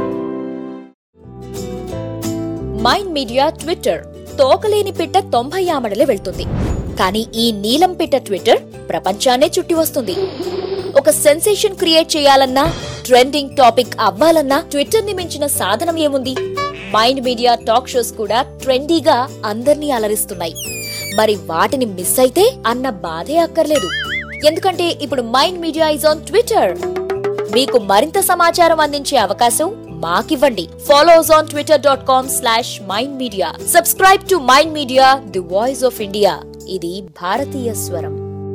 మైండ్ మీడియా ట్విట్టర్ తోకలేని పిట్ట తొంభై ఆమడలే వెళ్తుంది కానీ ఈ నీలం పిట్ట ట్విట్టర్ ప్రపంచాన్నే చుట్టి వస్తుంది ఒక సెన్సేషన్ క్రియేట్ చేయాలన్నా ట్రెండింగ్ టాపిక్ అవ్వాలన్నా ట్విట్టర్ ని మించిన సాధనం ఏముంది మైండ్ మీడియా టాక్ షోస్ కూడా ట్రెండీగా అందర్నీ అలరిస్తున్నాయి మరి వాటిని మిస్ అయితే అన్న బాధే అక్కర్లేదు ఎందుకంటే ఇప్పుడు Mind Media is on Twitter మీకు మరింత సమాచారం అందించే అవకాశం మాకివ్వండి follow us on Twitter dot com slash Mind Media subscribe to Mind Media the voice of India ఇది భారతీయ స్వరం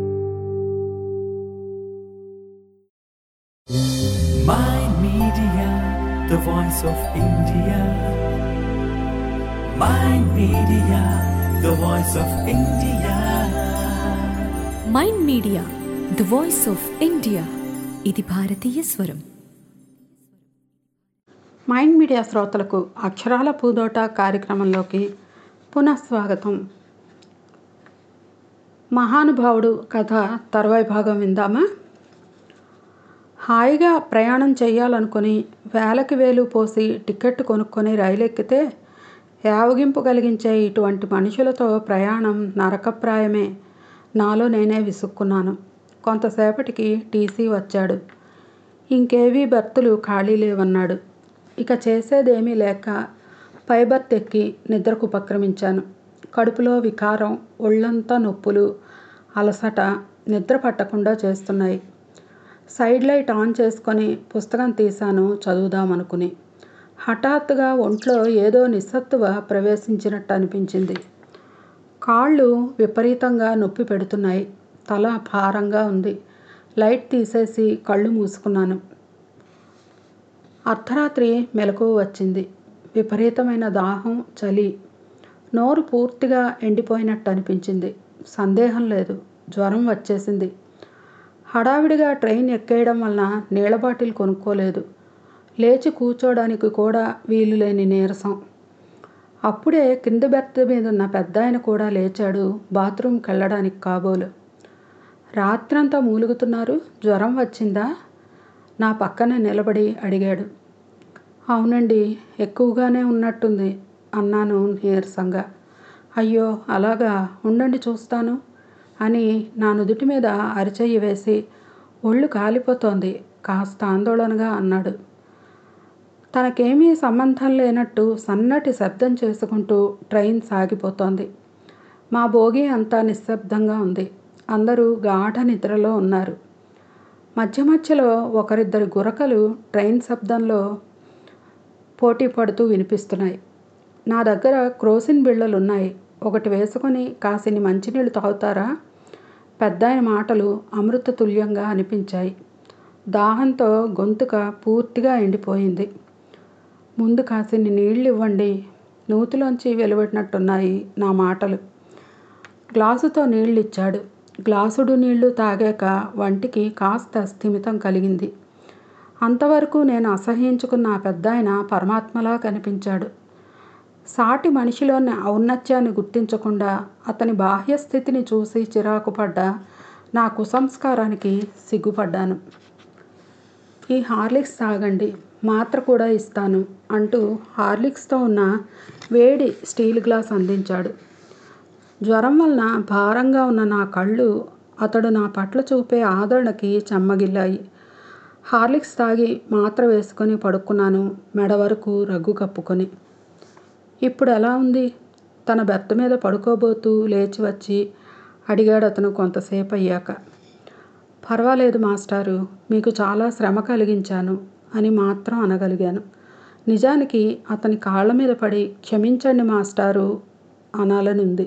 Mind Media, the voice of India. Mind Media, the voice of India. Mind Media the voice of India ఇది భారతీయ స్వరం mind media శ్రోతలకు అక్షరాల పూదోట కార్యక్రమంలోకి పునఃస్వాగతం మహానుభావుడు కథ తర్వాయి భాగం విందామా హాయిగా ప్రయాణం చేయాలనుకుని వేలకి వేలు పోసి టికెట్ కొనుక్కొని రైలు ఎక్కితే యావగింపు కలిగించే ఇటువంటి మనుషులతో ప్రయాణం నరకప్రాయమే నాలో నేనే విసుక్కున్నాను కొంతసేపటికి టీసీ వచ్చాడు ఇంకేవీ బర్తులు ఖాళీ లేవన్నాడు ఇక చేసేదేమీ లేక పై బర్త్ ఎక్కి నిద్రకు ఉపక్రమించాను కడుపులో వికారం ఒళ్ళంతా నొప్పులు అలసట నిద్ర పట్టకుండా చేస్తున్నాయి సైడ్ లైట్ ఆన్ చేసుకొని పుస్తకం తీశాను చదువుదామనుకుని హఠాత్తుగా ఒంట్లో ఏదో నిస్సత్తువ ప్రవేశించినట్టు అనిపించింది కాళ్ళు విపరీతంగా నొప్పి పెడుతున్నాయి తల భారంగా ఉంది లైట్ తీసేసి కళ్ళు మూసుకున్నాను అర్ధరాత్రి మెలకువ వచ్చింది విపరీతమైన దాహం చలి నోరు పూర్తిగా ఎండిపోయినట్టు అనిపించింది సందేహం లేదు జ్వరం వచ్చేసింది హడావిడిగా ట్రైన్ ఎక్కేయడం వలన నీళ్ళ బాటిల్ కొనుక్కోలేదు లేచి కూర్చోడానికి కూడా వీలు లేని నీరసం అప్పుడే కింద బెర్త్ మీద ఉన్న పెద్ద ఆయన కూడా లేచాడు బాత్రూమ్కి వెళ్ళడానికి కాబోలు రాత్రంతా మూలుగుతున్నారు జ్వరం వచ్చిందా నా పక్కన నిలబడి అడిగాడు అవునండి ఎక్కువగానే ఉన్నట్టుంది అన్నాను నీరసంగా అయ్యో అలాగా ఉండండి చూస్తాను అని నా నుదుటి మీద అరిచెయ్యి వేసి ఒళ్ళు కాలిపోతోంది కాస్త ఆందోళనగా అన్నాడు తనకేమీ సంబంధం లేనట్టు సన్నటి శబ్దం చేసుకుంటూ ట్రైన్ సాగిపోతోంది మా భోగి అంతా నిశ్శబ్దంగా ఉంది అందరూ గాఢ నిద్రలో ఉన్నారు మధ్య మధ్యలో ఒకరిద్దరి గురకలు ట్రైన్ శబ్దంలో పోటీ పడుతూ వినిపిస్తున్నాయి నా దగ్గర క్రోసిన్ బిళ్ళలు ఉన్నాయి ఒకటి వేసుకొని కాసిని మంచినీళ్ళు తాగుతారా పెద్ద ఆయన మాటలు అమృత తుల్యంగా అనిపించాయి దాహంతో గొంతుక పూర్తిగా ఎండిపోయింది ముందు కాసిని నీళ్ళు ఇవ్వండి నూతిలోంచి వెలువడినట్టున్నాయి నా మాటలు గ్లాసుతో నీళ్ళు ఇచ్చాడు గ్లాసుడు నీళ్లు తాగాక వంటికి కాస్త స్థిమితం కలిగింది అంతవరకు నేను అసహ్యించుకున్న ఆ పెద్ద ఆయన పరమాత్మలా కనిపించాడు సాటి మనిషిలోని ఔన్నత్యాన్ని గుర్తించకుండా అతని బాహ్య స్థితిని చూసి చిరాకు పడ్డ నా కుసంస్కారానికి సిగ్గుపడ్డాను ఈ హార్లిక్స్ తాగండి మాత్ర కూడా ఇస్తాను అంటూ హార్లిక్స్తో ఉన్న వేడి స్టీల్ గ్లాస్ అందించాడు జ్వరం వలన భారంగా ఉన్న నా కళ్ళు అతడు నా పట్ల చూపే ఆదరణకి చెమ్మగిల్లాయి హార్లిక్స్ తాగి మాత్ర వేసుకొని పడుకున్నాను మెడ వరకు రగ్గు కప్పుకొని ఇప్పుడు ఎలా ఉంది తన బెర్త్ మీద పడుకోబోతూ లేచి వచ్చి అడిగాడు అతను కొంతసేపు అయ్యాక పర్వాలేదు మాస్టారు మీకు చాలా శ్రమ కలిగించాను అని మాత్రం అనగలిగాను నిజానికి అతని కాళ్ళ మీద పడి క్షమించండి మాస్టారు అనాలనుంది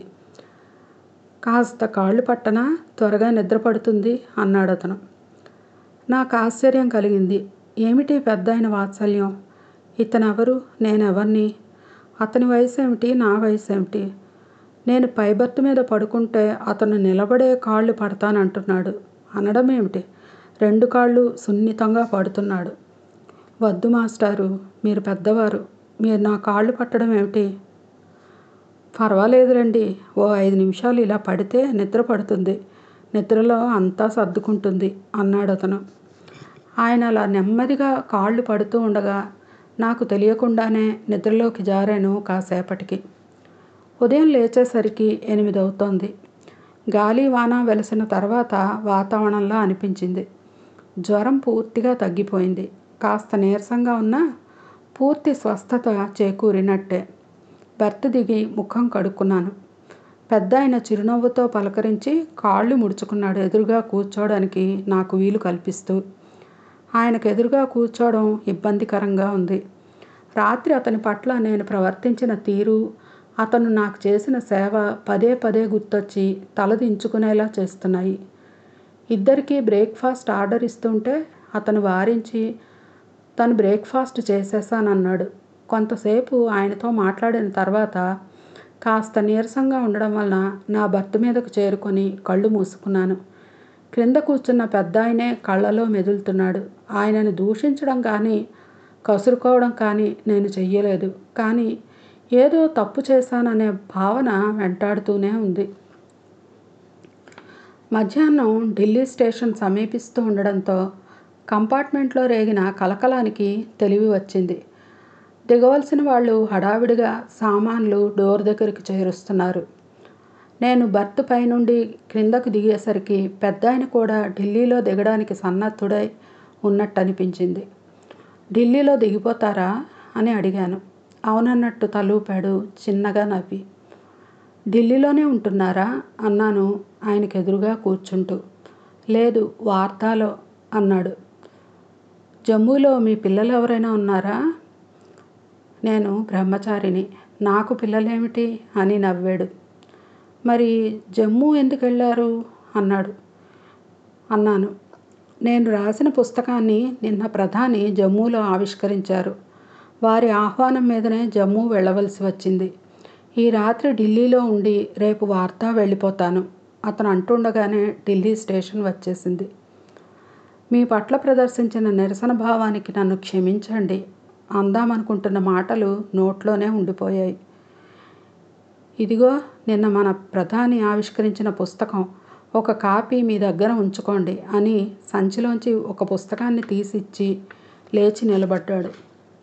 కాస్త కాళ్ళు పట్టనా త్వరగా నిద్ర పడుతుంది అన్నాడు అతను నాకు ఆశ్చర్యం కలిగింది ఏమిటి పెద్ద ఆయన వాత్సల్యం ఇతనెవరు నేనెవరిని అతని వయసు ఏమిటి నా వయసు ఏమిటి నేను పైబర్త్ మీద పడుకుంటే అతను నిలబడే కాళ్ళు పడతానంటున్నాడు అనడం ఏమిటి రెండు కాళ్ళు సున్నితంగా పడుతున్నాడు వద్దు మాస్టారు మీరు పెద్దవారు మీరు నా కాళ్ళు పట్టడం ఏమిటి పర్వాలేదులేండి ఓ ఐదు నిమిషాలు ఇలా పడితే నిద్ర పడుతుంది నిద్రలో అంతా సర్దుకుంటుంది అన్నాడు అతను ఆయన అలా నెమ్మదిగా కాళ్ళు పడుతూ ఉండగా నాకు తెలియకుండానే నిద్రలోకి జారాను కాసేపటికి ఉదయం లేచేసరికి ఎనిమిది అవుతోంది గాలి వాన వెలిసిన తర్వాత వాతావరణంలా అనిపించింది జ్వరం పూర్తిగా తగ్గిపోయింది కాస్త నీరసంగా ఉన్నా పూర్తి స్వస్థత చేకూరినట్టే బెర్త్ దిగి ముఖం కడుక్కున్నాను పెద్ద ఆయన చిరునవ్వుతో పలకరించి కాళ్ళు ముడుచుకున్నాడు ఎదురుగా కూర్చోవడానికి నాకు వీలు కల్పిస్తూ ఆయనకు ఎదురుగా కూర్చోవడం ఇబ్బందికరంగా ఉంది రాత్రి అతని పట్ల నేను ప్రవర్తించిన తీరు అతను నాకు చేసిన సేవ పదే పదే గుర్తొచ్చి తలదించుకునేలా చేస్తున్నాయి ఇద్దరికీ బ్రేక్ఫాస్ట్ ఆర్డర్ ఇస్తుంటే అతను వారించి తను బ్రేక్ఫాస్ట్ చేసేసానన్నాడు కొంతసేపు ఆయనతో మాట్లాడిన తర్వాత కాస్త నీరసంగా ఉండడం వలన నా భర్త మీదకు చేరుకొని కళ్ళు మూసుకున్నాను క్రింద కూర్చున్న పెద్ద ఆయనే కళ్ళలో మెదులుతున్నాడు ఆయనను దూషించడం కానీ కసురుకోవడం కానీ నేను చెయ్యలేదు కానీ ఏదో తప్పు చేశాననే భావన వెంటాడుతూనే ఉంది మధ్యాహ్నం ఢిల్లీ స్టేషన్ సమీపిస్తూ ఉండడంతో కంపార్ట్మెంట్లో రేగిన కలకలానికి తెలివి వచ్చింది దిగవలసిన వాళ్ళు హడావిడిగా సామాన్లు డోర్ దగ్గరికి చేరుస్తున్నారు నేను బర్త్ పైనుండి క్రిందకు దిగేసరికి పెద్ద ఆయన కూడా ఢిల్లీలో దిగడానికి సన్నద్ధుడై ఉన్నట్టు అనిపించింది ఢిల్లీలో దిగిపోతారా అని అడిగాను అవునన్నట్టు తలూపాడు చిన్నగా నవ్వి ఢిల్లీలోనే ఉంటున్నారా అన్నాను ఆయనకు ఎదురుగా కూర్చుంటూ లేదు వార్తాలో అన్నాడు జమ్మూలో మీ పిల్లలు ఎవరైనా ఉన్నారా నేను బ్రహ్మచారిని నాకు పిల్లలేమిటి అని నవ్వాడు మరి జమ్మూ ఎందుకు వెళ్ళారు అన్నాడు అన్నాను నేను రాసిన పుస్తకాన్ని నిన్న ప్రధాని జమ్మూలో ఆవిష్కరించారు వారి ఆహ్వానం మీదనే జమ్మూ వెళ్ళవలసి వచ్చింది ఈ రాత్రి ఢిల్లీలో ఉండి రేపు వార్తా వెళ్ళిపోతాను అతను అంటుండగానే ఢిల్లీ స్టేషన్ వచ్చేసింది మీ పట్ల ప్రదర్శించిన నిరసన భావానికి నన్ను క్షమించండి అందామనుకుంటున్న మాటలు నోట్లోనే ఉండిపోయాయి ఇదిగో నిన్న మన ప్రధాని ఆవిష్కరించిన పుస్తకం ఒక కాపీ మీ దగ్గర ఉంచుకోండి అని సంచిలోంచి ఒక పుస్తకాన్ని తీసిచ్చి లేచి నిలబడ్డాడు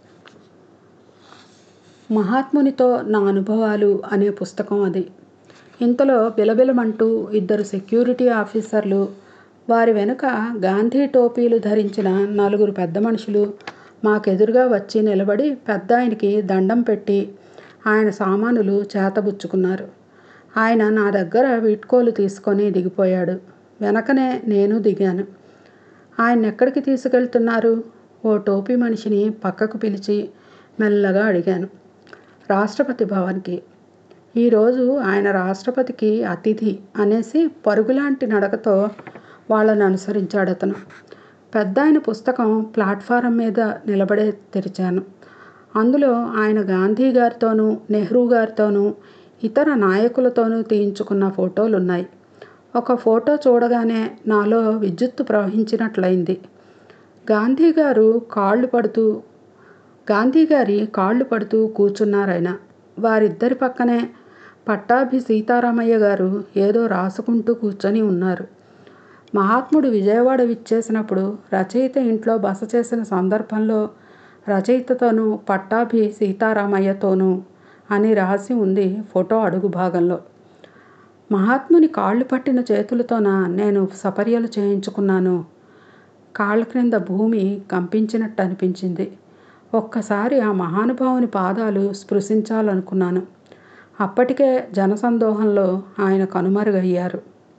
మహాత్మునితో నా అనుభవాలు అనే పుస్తకం అది ఇంతలో బిలబిలమంటూ ఇద్దరు సెక్యూరిటీ ఆఫీసర్లు వారి వెనుక గాంధీ టోపీలు ధరించిన నలుగురు పెద్ద మనుషులు మాకెదురుగా వచ్చి నిలబడి పెద్ద ఆయనకి దండం పెట్టి ఆయన సామానులు చేతబుచ్చుకున్నారు ఆయన నా దగ్గర వీడ్కోలు తీసుకొని దిగిపోయాడు వెనకనే నేను దిగాను ఆయన ఎక్కడికి తీసుకెళ్తున్నారు ఓ టోపీ మనిషిని పక్కకు పిలిచి మెల్లగా అడిగాను రాష్ట్రపతి భవన్కి ఈరోజు ఆయన రాష్ట్రపతికి అతిథి అనేసి పరుగులాంటి నడకతో వాళ్ళని అనుసరించాడు అతను పెద్ద ఆయన పుస్తకం ప్లాట్ఫారం మీద నిలబడే తెరిచాను అందులో ఆయన గాంధీ గారితోనూ నెహ్రూ గారితోనూ ఇతర నాయకులతోనూ తీయించుకున్న ఫోటోలు ఉన్నాయి ఒక ఫోటో చూడగానే నాలో విద్యుత్తు ప్రవహించినట్లయింది గాంధీ గారు కాళ్ళు పడుతూ గాంధీ గారి కాళ్ళు పడుతూ కూర్చున్నారాయన వారిద్దరి పక్కనే పట్టాభి సీతారామయ్య గారు ఏదో రాసుకుంటూ కూర్చొని ఉన్నారు మహాత్ముడు విజయవాడ విచ్చేసినప్పుడు రచయిత ఇంట్లో బస చేసిన సందర్భంలో రచయితతోనూ పట్టాభి సీతారామయ్యతోనూ అని రాసి ఉంది ఫోటో అడుగు భాగంలో మహాత్ముని కాళ్ళు పట్టిన చేతులతోన నేను సపర్యలు చేయించుకున్నాను కాళ్ళ క్రింద భూమి కంపించినట్టు అనిపించింది ఒక్కసారి ఆ మహానుభావుని పాదాలు స్పృశించాలనుకున్నాను అప్పటికే జనసందోహంలో ఆయన కనుమరుగయ్యారు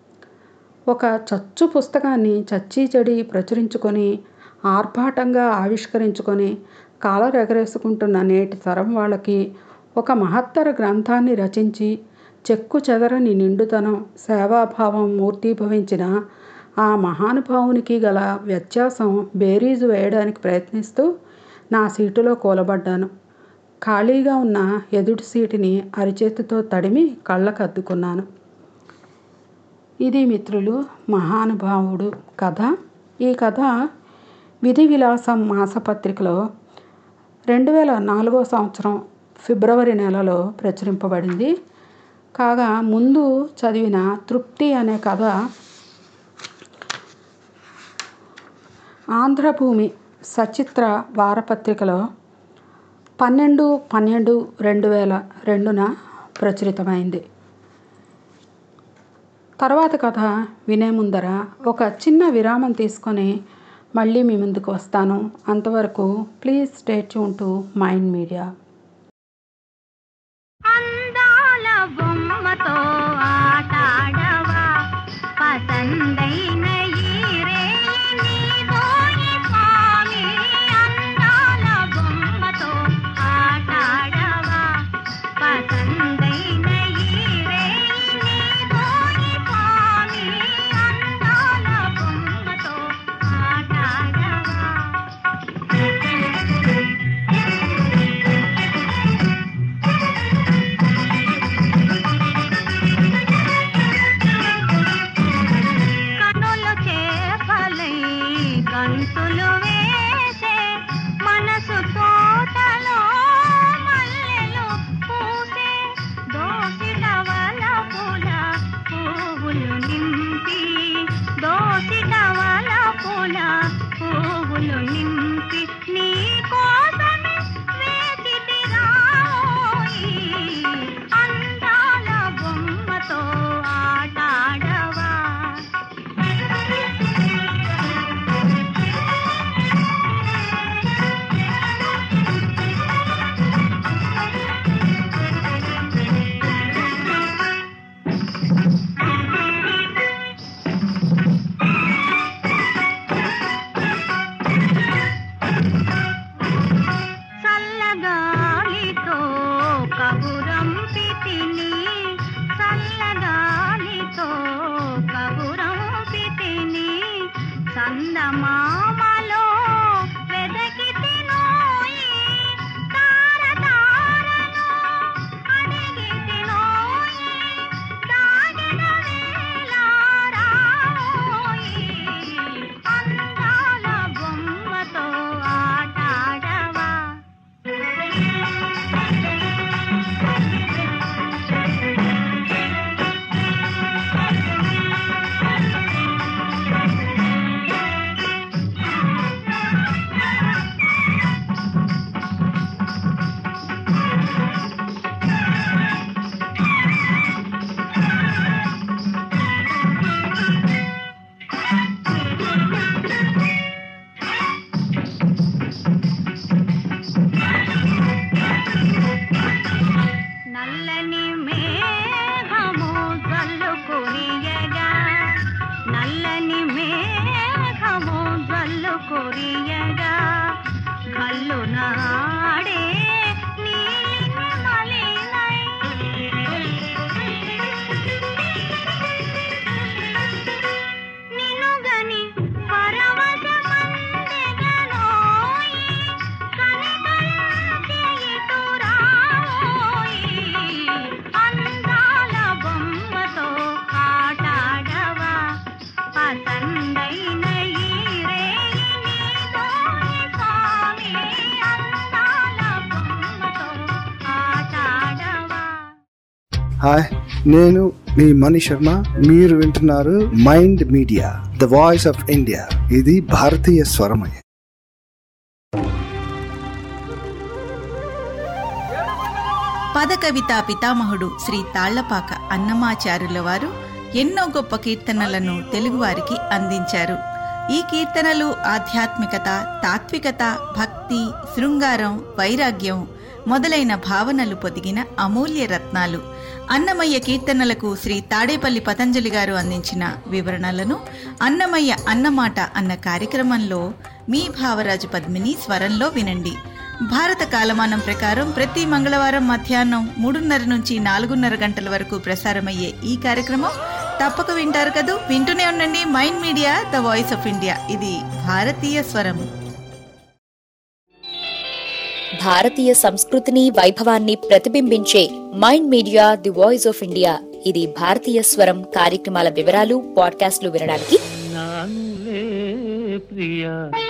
ఒక చచ్చు పుస్తకాన్ని చచ్చి చెడి ప్రచురించుకొని ఆర్భాటంగా ఆవిష్కరించుకొని కాలర్ ఎగరేసుకుంటున్న నేటి తరం వాళ్ళకి ఒక మహత్తర గ్రంథాన్ని రచించి చెక్కు చెదరని నిండుతనం సేవాభావం మూర్తీభవించిన ఆ మహానుభావునికి గల వ్యత్యాసం బేరీజు వేయడానికి ప్రయత్నిస్తూ నా సీటులో కూలబడ్డాను ఖాళీగా ఉన్న ఎదుటి సీటుని అరిచేతితో తడిమి కళ్ళకు అద్దుకున్నాను ఇది మిత్రులు మహానుభావుడు కథ ఈ కథ విధి విలాసం మాసపత్రికలో రెండు వేల నాలుగో సంవత్సరం ఫిబ్రవరి నెలలో ప్రచురింపబడింది కాగా ముందు చదివిన తృప్తి అనే కథ ఆంధ్రభూమి సచిత్ర వారపత్రికలో పన్నెండు పన్నెండు రెండు వేల రెండున ప్రచురితమైంది తర్వాత కథ వినే ముందర ఒక చిన్న విరామం తీసుకొని మళ్ళీ మీ ముందుకు వస్తాను అంతవరకు please stay tune to Mind Media అందాల బొమ్మతో ఆటాడవా పసందైన ఈరే నీదోయి స్వామి అందాల బొమ్మతో ఆటాడవా పసందైన ఈరే నీదోయి స్వామి అందాల బొమ్మతో ఆటాడవా కొరియగా కళ్ళు నాడే నీలిమ మలినై నినుగని పరవశమందెగనోయి కనికరించే ఇటురావోయి అందాల బొమ్మతో ఆటాడవా పసందైన ఈ రేయి నీతోనే స్వామి అందాల బొమ్మతో ఆటాడవా హాయ్ నేను మీ మణి శర్మ మీరు వింటున్నారు Mind Media the voice of India ఇది భారతీయ స్వరమయ పదకవితా పితామహుడు శ్రీ తాళ్లపాక అన్నమాచారుల వారు ఎన్నో గొప్ప కీర్తనలను తెలుగువారికి అందించారు ఈ కీర్తనలు ఆధ్యాత్మికత తాత్వికత భక్తి శృంగారం వైరాగ్యం మొదలైన భావనలు పొదిగిన అమూల్య రత్నాలు అన్నమయ్య కీర్తనలకు శ్రీ తాడేపల్లి పతంజలి గారు అందించిన వివరణలను అన్నమయ్య అన్నమాట అన్న కార్యక్రమంలో మీ భావరాజు పద్మిని స్వరంలో వినండి భారత కాలమానం ప్రకారం ప్రతి మంగళవారం మధ్యాహ్నం మూడున్నర నుంచి నాలుగున్నర గంటల వరకు ప్రసారమయ్యే ఈ కార్యక్రమం తప్పక వింటారు కదూ వింటూనే ఉండండి Mind Media the voice of India ఇది భారతీయ స్వరం భారతీయ సంస్కృతిని వైభవాన్ని ప్రతిబింబించే Mind Media the voice of India ఇది భారతీయ స్వరం కార్యక్రమాల వివరాలు పాడ్కాస్ట్లు వినడానికి నానులే ప్రియ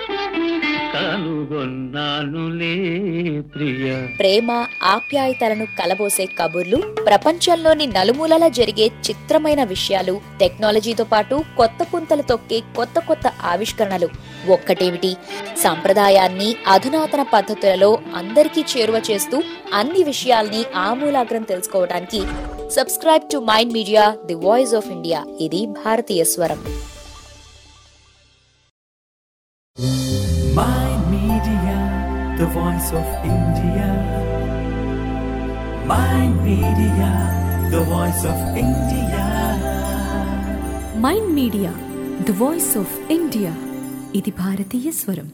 కనుగొన్నానులే ప్రియ ప్రేమ ఆప్యాయతలను కలబోసే కబుర్లు ప్రపంచంలోని నలుమూలలా జరిగే చిత్రమైన విషయాలు టెక్నాలజీతో పాటు కొత్త పుంతలు తొక్కే కొత్త కొత్త ఆవిష్కరణలు ఒక్కటేమిటి సంప్రదాయాన్ని అధునాతన పద్ధతులలో అందరికీ చేరువ చేస్తూ అన్ని విషయాల్ని ఆమూలాగ్రం తెలుసుకోవడానికి subscribe to Mind Media the voice of India ఇది భారతీయ స్వరం Mind Media, the voice of India. Mind Media, the voice of India. Mind Media the voice of India ఇది భారతీయ స్వరం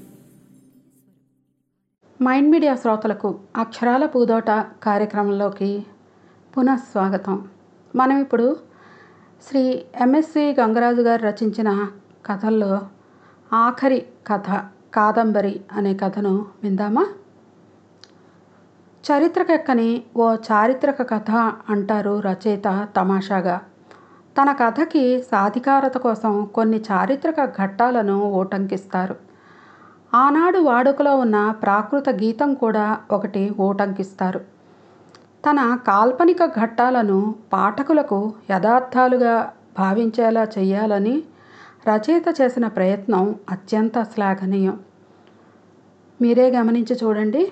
మైండ్ మీడియా శ్రోతలకు అక్షరాల పూదోట కార్యక్రమంలోకి పునః స్వాగతం మనం ఇప్పుడు శ్రీ ఎంఎస్సి గంగరాజు గారు రచించిన కథల్లో ఆఖరి కథ కాదంబరి అనే కథను విందామా చరిత్రకెక్కని ఓ చారిత్రక కథ అంటారు రచయిత తమాషాగా తన కథకి సాధికారత కోసం కొన్ని చారిత్రక ఘట్టాలను ఓటంకిస్తారు ఆనాడు వాడుకలో ఉన్న ప్రాకృత గీతం కూడా ఒకటి ఓటంకిస్తారు తన కాల్పనిక ఘట్టాలను పాఠకులకు యథార్థాలుగా భావించేలా చేయాలని రచయిత చేసిన ప్రయత్నం అత్యంత శ్లాఘనీయం మీరే గమనించి చూడండి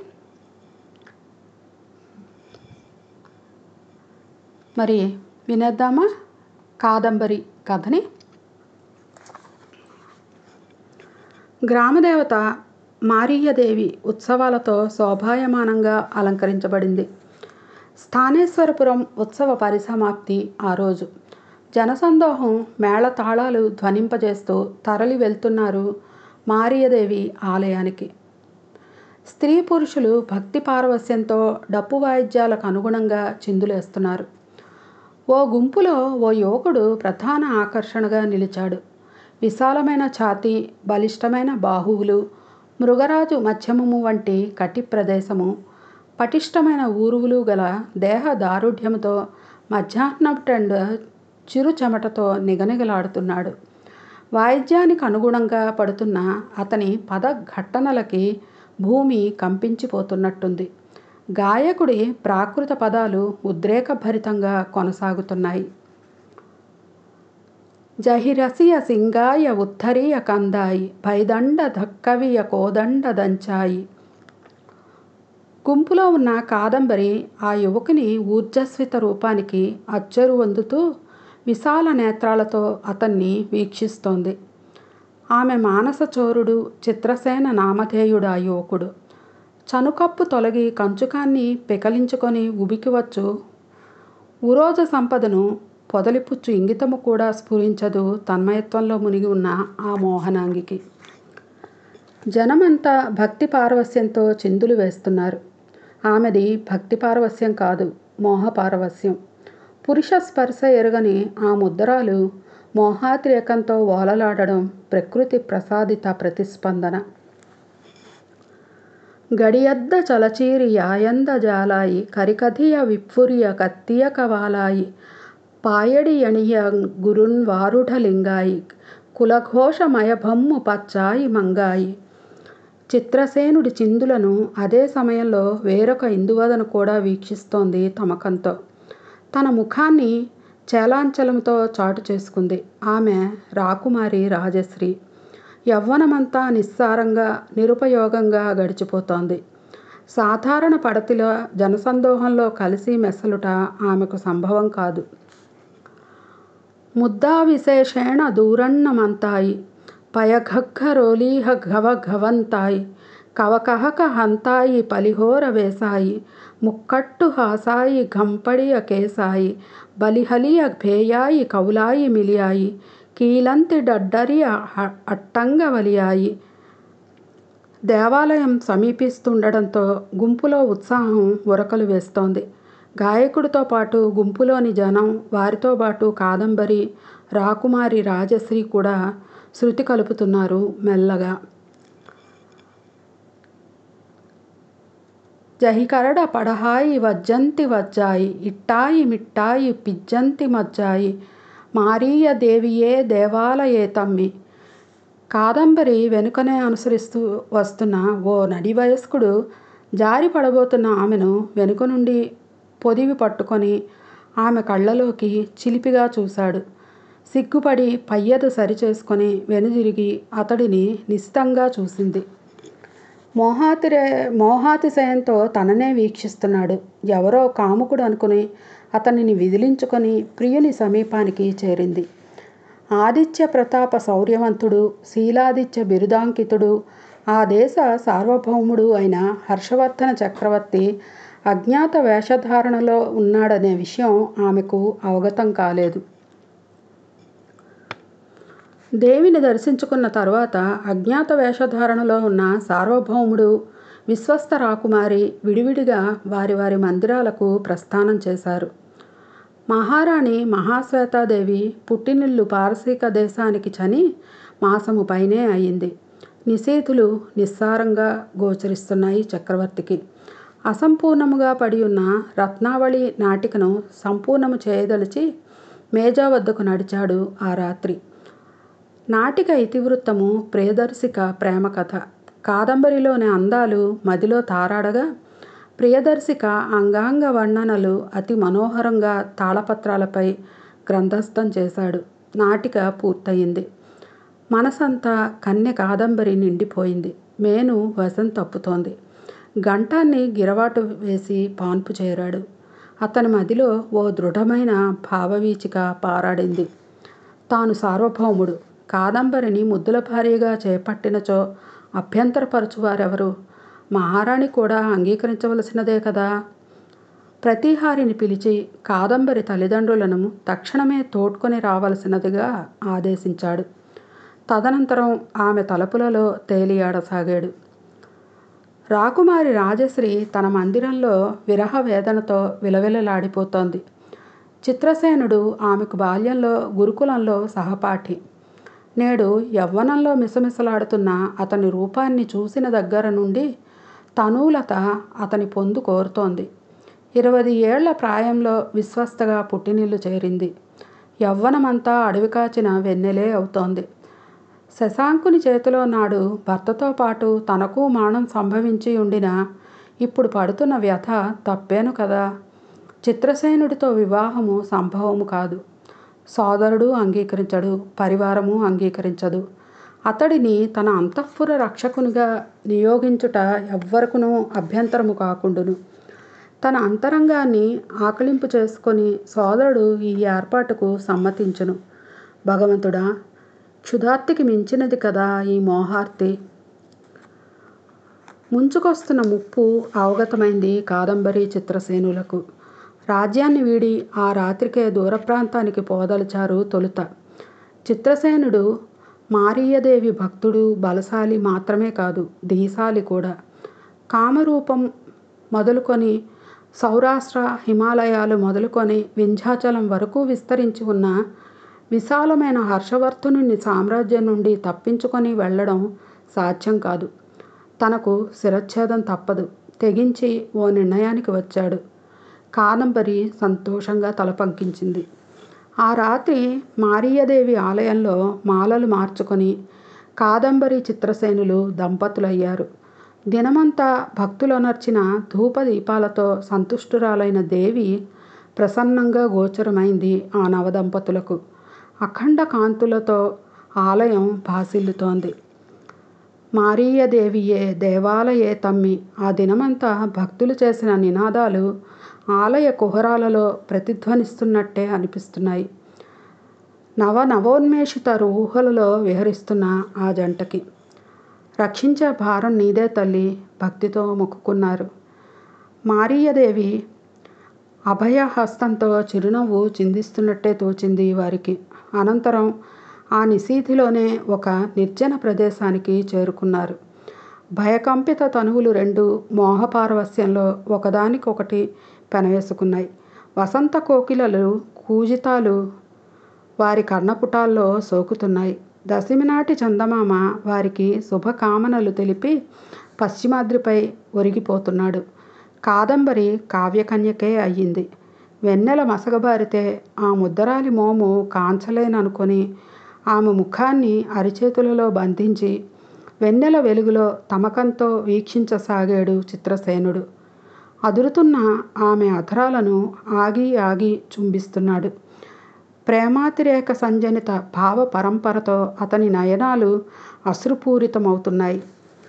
మరి వినేద్దామా కాదంబరి కథని గ్రామదేవత మారీయదేవి ఉత్సవాలతో శోభాయమానంగా అలంకరించబడింది స్థానేశ్వరపురం ఉత్సవ పరిసమాప్తి ఆ రోజు జనసందోహం మేళతాళాలు ధ్వనింపజేస్తూ తరలి వెళ్తున్నారు మారియదేవి ఆలయానికి స్త్రీ పురుషులు భక్తి పారవస్యంతో డప్పు వాయిద్యాలకు అనుగుణంగా చిందులేస్తున్నారు ఓ గుంపులో ఓ యువకుడు ప్రధాన ఆకర్షణగా నిలిచాడు విశాలమైన ఛాతీ బలిష్టమైన బాహువులు మృగరాజు మధ్యమము వంటి కటి ప్రదేశము పటిష్టమైన ఊరువులు గల దేహ దారుఢ్యముతో మధ్యాహ్నం టెండ్ చిరు చెమటతో నిగనిగలాడుతున్నాడు వాయిద్యానికి అనుగుణంగా పడుతున్న అతని పద ఘట్టనలకి భూమి కంపించిపోతున్నట్టుంది గాయకుడి ప్రాకృత పదాలు ఉద్రేకభరితంగా కొనసాగుతున్నాయి జహిరసియ సింగాయ ఉత్తరీయ కందాయి భైదండ ధక్కవియ కోదండ దంచాయి గుంపులో ఉన్న కాదంబరి ఆ యువకుని ఊర్జస్విత రూపానికి అచ్చరు వందుతూ విశాల నేత్రాలతో అతన్ని వీక్షిస్తోంది ఆమె మానస చోరుడు చిత్రసేన నామధేయుడు ఆ యువకుడు చనుకప్పు తొలగి కంచుకాన్ని పెకలించుకొని ఉబికివచ్చు ఉరోజ సంపదను పొదలిపుచ్చు ఇంగితము కూడా స్ఫురించదు తన్మయత్వంలో మునిగి ఉన్న ఆ మోహనాంగికి జనమంతా భక్తి పారవస్యంతో చిందులు వేస్తున్నారు ఆమెది భక్తి పారవస్యం కాదు మోహ పారవస్యం పురుష స్పర్శ ఎరుగని ఆ ముద్రాలు మోహాతిరేకంతో ఓలలాడడం ప్రకృతి ప్రసాదిత ప్రతిస్పందన గడియద్ద చలచీరి యాయంద జాలాయి కరికథియ విప్ఫురియ కత్తియ కవాలాయి పాయడి అణియ గురున్ వారుఢలింగాయి కులఘోషమయ భమ్ము పచ్చాయి మంగాయి చిత్రసేనుడి చిందులను అదే సమయంలో వేరొక ఇందువదను కూడా వీక్షిస్తోంది తమకంతో తన ముఖాన్ని చేలాంచలంతో చాటు చేసుకుంది ఆమె రాకుమారి రాజశ్రీ యవ్వనమంతా నిస్సారంగా నిరుపయోగంగా గడిచిపోతోంది సాధారణ పడతిలో జనసందోహంలో కలిసి మెసలుట ఆమెకు సంభవం కాదు ముద్దా విశేషేణ దూరన్నమంతాయి పయఘగ్గరోలీహ ఘవ ఘవంతాయి కవకహక హంతాయి పలిహోర వేసాయి ముక్కట్టు హాసాయి ఘంపడియ కేసాయి బలిహలియ భేయాయి కౌలాయి మిలియాయి కీలంతి డడ్డరియ అట్టంగ వలియాయి దేవాలయం సమీపిస్తుండడంతో గుంపులో ఉత్సాహం ఉరకలు వేస్తోంది గాయకుడితో పాటు గుంపులోని జనం వారితో పాటు కాదంబరి రాకుమారి రాజశ్రీ కూడా శృతి కలుపుతున్నారు మెల్లగా జహికరడ పడహాయి వజ్జంతి వజ్జాయి ఇట్టాయి మిట్టాయి పిజ్జంతి మజ్జాయి మారీయ దేవియే దేవాలయే తమ్మి కాదంబరి వెనుకనే అనుసరిస్తూ వస్తున్న ఓ నడి వయస్కుడు జారి పడబోతున్న ఆమెను వెనుక నుండి పొదివి పట్టుకొని ఆమె కళ్ళలోకి చిలిపిగా చూశాడు సిగ్గుపడి పయ్యదు సరిచేసుకొని వెనుదిరిగి అతడిని నిశితంగా చూసింది మోహాతిరే మోహాతిశయంతో తననే వీక్షిస్తున్నాడు ఎవరో కాముకుడు అనుకుని అతనిని విదిలించుకొని ప్రియుని సమీపానికి చేరింది ఆదిత్య ప్రతాప శౌర్యవంతుడు శీలాదిత్య బిరుదాంకితుడు ఆ దేశ సార్వభౌముడు అయిన హర్షవర్ధన చక్రవర్తి అజ్ఞాత వేషధారణలో ఉన్నాడనే విషయం ఆమెకు అవగతం కాలేదు దేవిని దర్శించుకున్న తరువాత అజ్ఞాత వేషధారణలో ఉన్న సార్వభౌముడు విశ్వస్త రాకుమారి విడివిడిగా వారి వారి మందిరాలకు ప్రస్థానం చేశారు మహారాణి మహాశ్వేతాదేవి పుట్టినిల్లు పారసీక దేశానికి చని మాసము పైనే అయింది నిశీతులు నిస్సారంగా గోచరిస్తున్నాయి చక్రవర్తికి అసంపూర్ణముగా పడి ఉన్న రత్నావళి నాటికను సంపూర్ణము చేయదలిచి మేజా వద్దకు నడిచాడు ఆ రాత్రి నాటిక ఇతివృత్తము ప్రియదర్శిక ప్రేమ కథ కాదంబరిలోని అందాలు మదిలో తారాడగా ప్రియదర్శిక అంగాంగ వర్ణనలు అతి మనోహరంగా తాళపత్రాలపై గ్రంథస్థం చేశాడు నాటిక పూర్తయింది మనసంతా కన్య కాదంబరి నిండిపోయింది మేను వశం తప్పుతోంది గంటాన్ని గిరవాటు వేసి పాన్పు చేరాడు అతని మదిలో ఓ దృఢమైన భావవీచిక పారాడింది తాను సార్వభౌముడు కాదంబరిని ముద్దుల భార్యగా చేపట్టినచో అభ్యంతరపరచువారెవరు మహారాణి కూడా అంగీకరించవలసినదే కదా ప్రతిహారిని పిలిచి కాదంబరి తల్లిదండ్రులను తక్షణమే తోడ్కొని రావలసినదిగా ఆదేశించాడు తదనంతరం ఆమె తలుపులలో తేలియాడసాగాడు రాకుమారి రాజశ్రీ తన మందిరంలో విరహ వేదనతో విలవిలలాడిపోతోంది చిత్రసేనుడు ఆమెకు బాల్యంలో గురుకులంలో సహపాఠి నేడు యవ్వనంలో మిసమిసలాడుతున్న అతని రూపాన్ని చూసిన దగ్గర నుండి తనూలత అతని పొందు కోరుతోంది ఇరవై ఏళ్ల ప్రాయంలో విశ్వస్తగా పుట్టినిల్లు చేరింది యవ్వనమంతా అడవి కాచిన వెన్నెలే అవుతోంది శశాంకుని చేతిలో నాడు భర్తతో పాటు తనకు మరణం సంభవించి ఉండిన ఇప్పుడు పడుతున్న వ్యథ తప్పేను కదా చిత్రసేనుడితో వివాహము సంభవము కాదు సోదరుడు అంగీకరించడు పరివారము అంగీకరించదు అతడిని తన అంతఃపుర రక్షకునిగా నియోగించుట ఎవ్వరకునూ అభ్యంతరము కాకుండును తన అంతరంగాన్ని ఆకలింపు చేసుకొని సోదరుడు ఈ ఏర్పాటుకు సమ్మతించును భగవంతుడా క్షుధార్తికి మించినది కదా ఈ మోహార్తి ముంచుకొస్తున్న ముప్పు అవగతమైంది కాదంబరి చిత్రసేనులకు రాజ్యాన్ని వీడి ఆ రాత్రికే దూర ప్రాంతానికి పోదలిచారు తొలుత చిత్రసేనుడు మారీయదేవి భక్తుడు బలశాలి మాత్రమే కాదు ధీశాలి కూడా కామరూపం మొదలుకొని సౌరాష్ట్ర హిమాలయాలు మొదలుకొని వింధ్యాచలం వరకు విస్తరించి ఉన్న విశాలమైన హర్షవర్ధనుని సామ్రాజ్యం నుండి తప్పించుకొని వెళ్ళడం సాధ్యం కాదు తనకు శిరచ్ఛేదం తప్పదు తెగించి ఓ నిర్ణయానికి వచ్చాడు కాదంబరి సంతోషంగా తల పంకించింది ఆ రాత్రి మారీయదేవి ఆలయంలో మాలలు మార్చుకొని కాదంబరి చిత్రసేనులు దంపతులయ్యారు దినమంతా భక్తులనర్చిన ధూప దీపాలతో సంతుష్టురాలైన దేవి ప్రసన్నంగా గోచరమైంది ఆ నవదంపతులకు అఖండ కాంతులతో ఆలయం భాసిల్లుతోంది మారీయదేవియే దేవాలయే తమ్మి ఆ దినమంతా భక్తులు చేసిన నినాదాలు ఆలయ కుహరాలలో ప్రతిధ్వనిస్తున్నట్టే అనిపిస్తున్నాయి నవ నవోన్మేషిత ఊహలలో విహరిస్తున్న ఆ జంటకి రక్షించే భారం నీదే తల్లి భక్తితో మొక్కుకున్నారు మారీయదేవి అభయ హస్తంతో చిరునవ్వు చిందిస్తున్నట్టే తోచింది వారికి అనంతరం ఆ నిశీధిలోనే ఒక నిర్జన ప్రదేశానికి చేరుకున్నారు భయకంపిత తనువులు రెండు మోహపారవస్యంలో ఒకదానికొకటి పెనవేసుకున్నాయి వసంత కోకిలలు కూజితాలు వారి కర్ణపుటాల్లో సోకుతున్నాయి దశమినాటి చందమామ వారికి శుభకామనలు తెలిపి పశ్చిమాద్రిపై ఒరిగిపోతున్నాడు కాదంబరి కావ్యకన్యకే అయ్యింది వెన్నెల మసగబారితే ఆ ముద్దరాలి మోము కాంచలేననుకొని ఆమె ముఖాన్ని అరిచేతులలో బంధించి వెన్నెల వెలుగులో తమకంతో వీక్షించసాగాడు చిత్రసేనుడు అదురుతున్న ఆమె అధరాలను ఆగి ఆగి చుంబిస్తున్నాడు ప్రేమాతిరేక సంజనిత భావ పరంపరతో అతని నయనాలు అశ్రుపూరితమవుతున్నాయి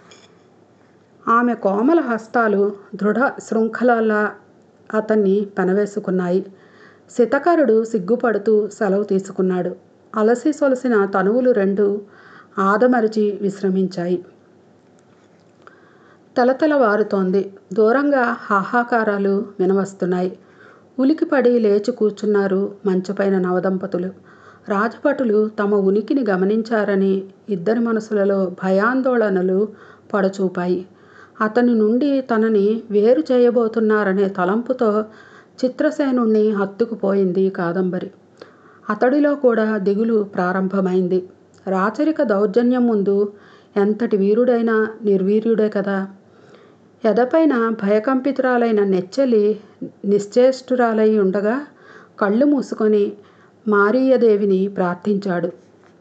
ఆమె కోమల హస్తాలు దృఢ శృంఖలలా అతన్ని పెనవేసుకున్నాయి శితకరుడు సిగ్గుపడుతూ సెలవు తీసుకున్నాడు అలసి సొలసిన తనువులు రెండు ఆదమరిచి విశ్రమించాయి తెలతెలవారుతోంది దూరంగా హాహాకారాలు వినవస్తున్నాయి ఉలికిపడి లేచి కూర్చున్నారు మంచపైన నవదంపతులు రాజభటులు తమ ఉనికిని గమనించారని ఇద్దరి మనసులలో భయాందోళనలు పడచూపాయి అతని నుండి తనని వేరు చేయబోతున్నారనే తలంపుతో చిత్రసేనుణ్ణి హత్తుకుపోయింది కాదంబరి అతడిలో కూడా దిగులు ప్రారంభమైంది రాచరిక దౌర్జన్యం ముందు ఎంతటి వీరుడైనా నిర్వీర్యుడే కదా ఎదపైన భయకంపితురాలైన నెచ్చెలి నిశ్చేష్టురాలై ఉండగా కళ్ళు మూసుకొని మారీయదేవిని ప్రార్థించాడు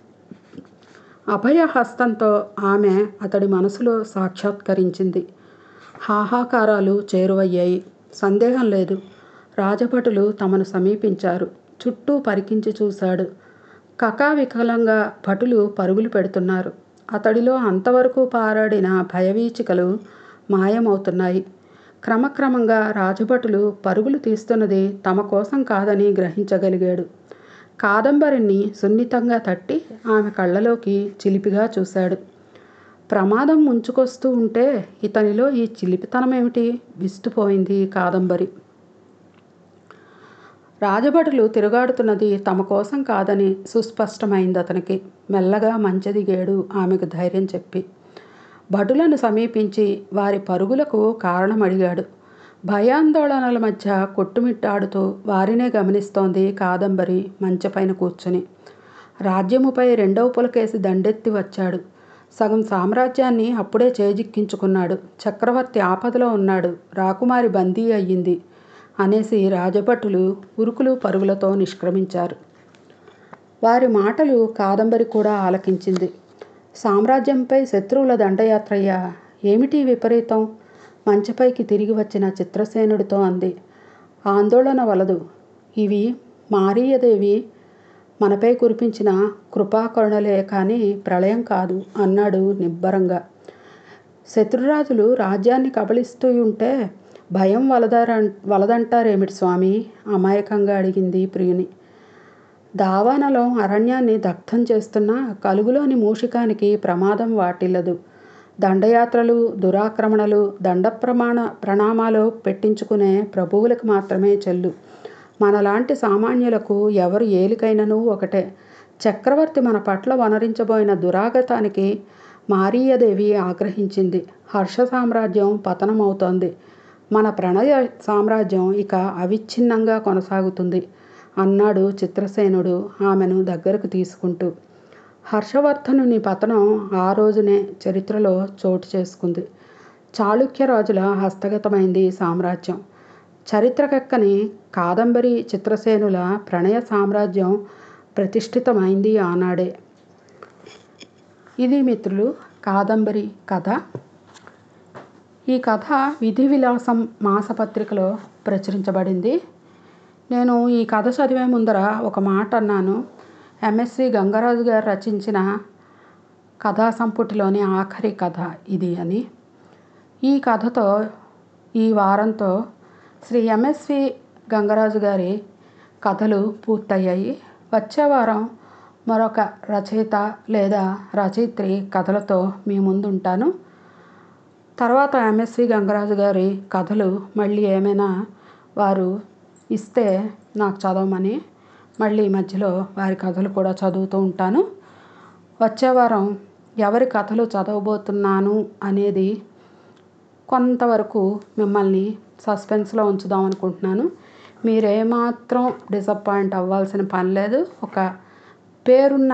అభయ హస్తంతో ఆమె అతడి మనసులో సాక్షాత్కరించింది హాహాకారాలు చేరువయ్యాయి సందేహం లేదు రాజభటులు తమను సమీపించారు చుట్టూ పరికించి చూశాడు కకావికలంగా భటులు పరుగులు పెడుతున్నారు అతడిలో అంతవరకు పారాడిన భయవీచికలు మాయమవుతున్నాయి క్రమక్రమంగా రాజభటులు పరుగులు తీస్తున్నది తమ కోసం కాదని గ్రహించగలిగాడు కాదంబరిని సున్నితంగా తట్టి ఆమె కళ్ళలోకి చిలిపిగా చూశాడు ప్రమాదం ముంచుకొస్తూ ఉంటే ఇతనిలో ఈ చిలిపితనమేమిటి విస్తుపోయింది కాదంబరి రాజభటులు తిరుగాడుతున్నది తమ కోసం కాదని సుస్పష్టమైంది అతనికి మెల్లగా మంచదిగాడు ఆమెకు ధైర్యం చెప్పి భటులను సమీపించి వారి పరుగులకు కారణం అడిగాడు భయాందోళనల మధ్య కొట్టుమిట్టాడుతూ వారినే గమనిస్తోంది కాదంబరి మంచపైన కూర్చుని రాజ్యముపై రెండవ పులకేసి దండెత్తి వచ్చాడు సగం సామ్రాజ్యాన్ని అప్పుడే చేజిక్కించుకున్నాడు చక్రవర్తి ఆపదలో ఉన్నాడు రాకుమారి బందీ అయ్యింది అనేసి రాజభటులు ఉరుకులు పరుగులతో నిష్క్రమించారు వారి మాటలు కాదంబరి కూడా ఆలకించింది సామ్రాజ్యంపై శత్రువుల దండయాత్రయ్యా ఏమిటి విపరీతం మంచపైకి తిరిగి వచ్చిన చిత్రసేనుడితో అంది ఆందోళన వలదు ఇవి మారీయదేవి మనపై కురిపించిన కృపాకరుణలే కానీ ప్రళయం కాదు అన్నాడు నిబ్బరంగా శత్రురాజులు రాజ్యాన్ని కబళిస్తూ ఉంటే భయం వలదార వలదంటారేమిటి స్వామి అమాయకంగా అడిగింది ప్రియుని దావానలో అరణ్యాన్ని దగ్ధం చేస్తున్న కలుగులోని మూషికానికి ప్రమాదం వాటిల్లదు దండయాత్రలు దురాక్రమణలు దండ ప్రమాణ ప్రణామాలు పెట్టించుకునే ప్రభువులకు మాత్రమే చెల్లు మనలాంటి సామాన్యులకు ఎవరు ఏలికైనను ఒకటే చక్రవర్తి మన పట్ల వనరించబోయిన దురాగతానికి మారీయదేవి ఆగ్రహించింది హర్ష సామ్రాజ్యం పతనమవుతోంది మన ప్రణయ సామ్రాజ్యం ఇక అవిచ్ఛిన్నంగా కొనసాగుతుంది అన్నాడు చిత్రసేనుడు ఆమెను దగ్గరకు తీసుకుంటూ హర్షవర్ధనుని పతనం ఆ రోజునే చరిత్రలో చోటు చేసుకుంది చాళుక్య రాజుల హస్తగతమైంది ఈ సామ్రాజ్యం చరిత్రకెక్కని కాదంబరి చిత్రసేనుల ప్రణయ సామ్రాజ్యం ప్రతిష్ఠితమైంది ఆనాడే ఇది మిత్రులు కాదంబరి కథ ఈ కథ విధి విలాసం మాసపత్రికలో ప్రచురించబడింది నేను ఈ కథ చదివే ముందర ఒక మాట అన్నాను ఎంఎస్సి గంగరాజు గారు రచించిన కథా సంపుటిలోని ఆఖరి కథ ఇది అని ఈ కథతో ఈ వారంతో శ్రీ ఎంఎస్వి గంగరాజు గారి కథలు పూర్తయ్యాయి వచ్చే వారం మరొక రచయిత లేదా రచయిత్రి కథలతో మీ ముందుంటాను తర్వాత ఎంఎస్వి గంగరాజు గారి కథలు మళ్ళీ ఏమైనా వారు ఇస్తే నాకు చదవమని మళ్ళీ మధ్యలో వారి కథలు కూడా చదువుతూ ఉంటాను వచ్చే వారం ఎవరి కథలు చదవబోతున్నాను అనేది కొంతవరకు మిమ్మల్ని సస్పెన్స్లో ఉంచుదాం అనుకుంటున్నాను మీరేమాత్రం డిసప్పాయింట్ అవ్వాల్సిన పని లేదు ఒక పేరున్న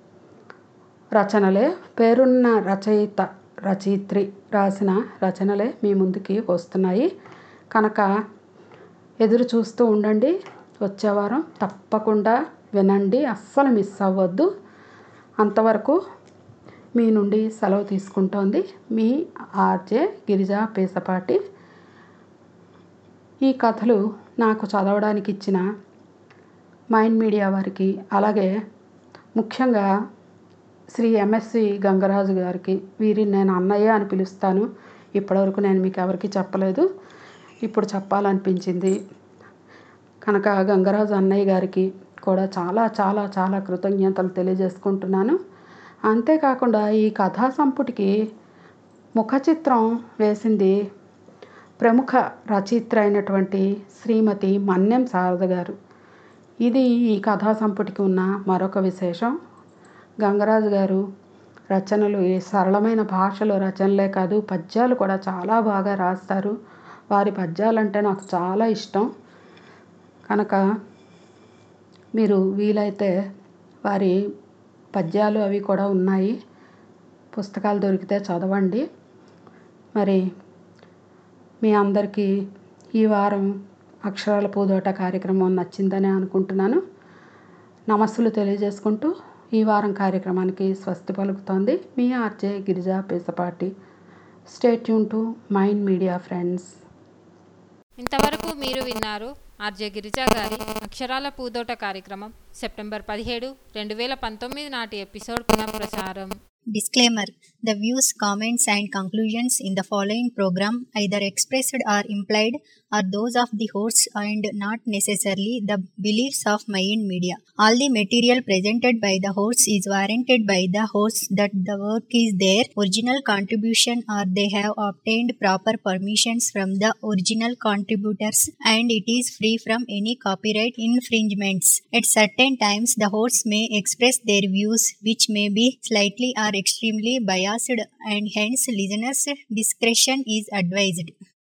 రచనలే పేరున్న రచయిత రచయిత్రి రాసిన రచనలే మీ ముందుకి వస్తున్నాయి కనుక ఎదురు చూస్తూ ఉండండి వచ్చే వారం తప్పకుండా వినండి అస్సలు మిస్ అవ్వద్దు అంతవరకు మీ నుండి సెలవు తీసుకుంటోంది మీ ఆర్జే గిరిజా పేసపాటి ఈ కథలు నాకు చదవడానికి ఇచ్చిన మైండ్ మీడియా వారికి అలాగే ముఖ్యంగా శ్రీ ఎంఎస్సి గంగరాజు గారికి వీరిని నేను అన్నయ్య అని పిలుస్తాను ఇప్పటివరకు నేను మీకు ఎవరికి చెప్పలేదు ఇప్పుడు చెప్పాలనిపించింది కనుక గంగరాజు అన్నయ్య గారికి కూడా చాలా చాలా చాలా కృతజ్ఞతలు తెలియజేసుకుంటున్నాను అంతేకాకుండా ఈ కథా సంపుటికి ముఖ చిత్రం వేసింది ప్రముఖ రచయిత్ర అయినటువంటి శ్రీమతి మన్యం శారద గారు ఇది ఈ కథా సంపుటికి ఉన్న మరొక విశేషం గంగరాజు గారు రచనలు ఈ సరళమైన భాషలో రచనలే కాదు పద్యాలు కూడా చాలా బాగా రాస్తారు వారి పద్యాలంటే నాకు చాలా ఇష్టం కనుక మీరు వీలైతే వారి పద్యాలు అవి కూడా ఉన్నాయి పుస్తకాలు దొరికితే చదవండి మరి మీ అందరికీ ఈ వారం అక్షరాల పూదోట కార్యక్రమం నచ్చిందని అనుకుంటున్నాను నమస్సులు తెలియజేసుకుంటూ ఈ వారం కార్యక్రమానికి స్వస్తి పలుకుతోంది మీ RJ Girija Pesapati state tune to Mind Media friends ఇంతవరకు మీరు విన్నారు ఆర్జే గిరిజా గారి అక్షరాల పూదోట కార్యక్రమం సెప్టెంబర్ పదిహేడు రెండు వేల పంతొమ్మిది నాటి ఎపిసోడ్ పునఃప్రసారం Disclaimer The views, comments, and conclusions in the following program, either expressed or implied, are those of the hosts and not necessarily the beliefs of Mayan Media. All the material presented by the hosts is warranted by the hosts that the work is their original contribution or they have obtained proper permissions from the original contributors and it is free from any copyright infringements. At certain times, the hosts may express their views which may be slightly or extremely biased and hence listeners' discretion is advised.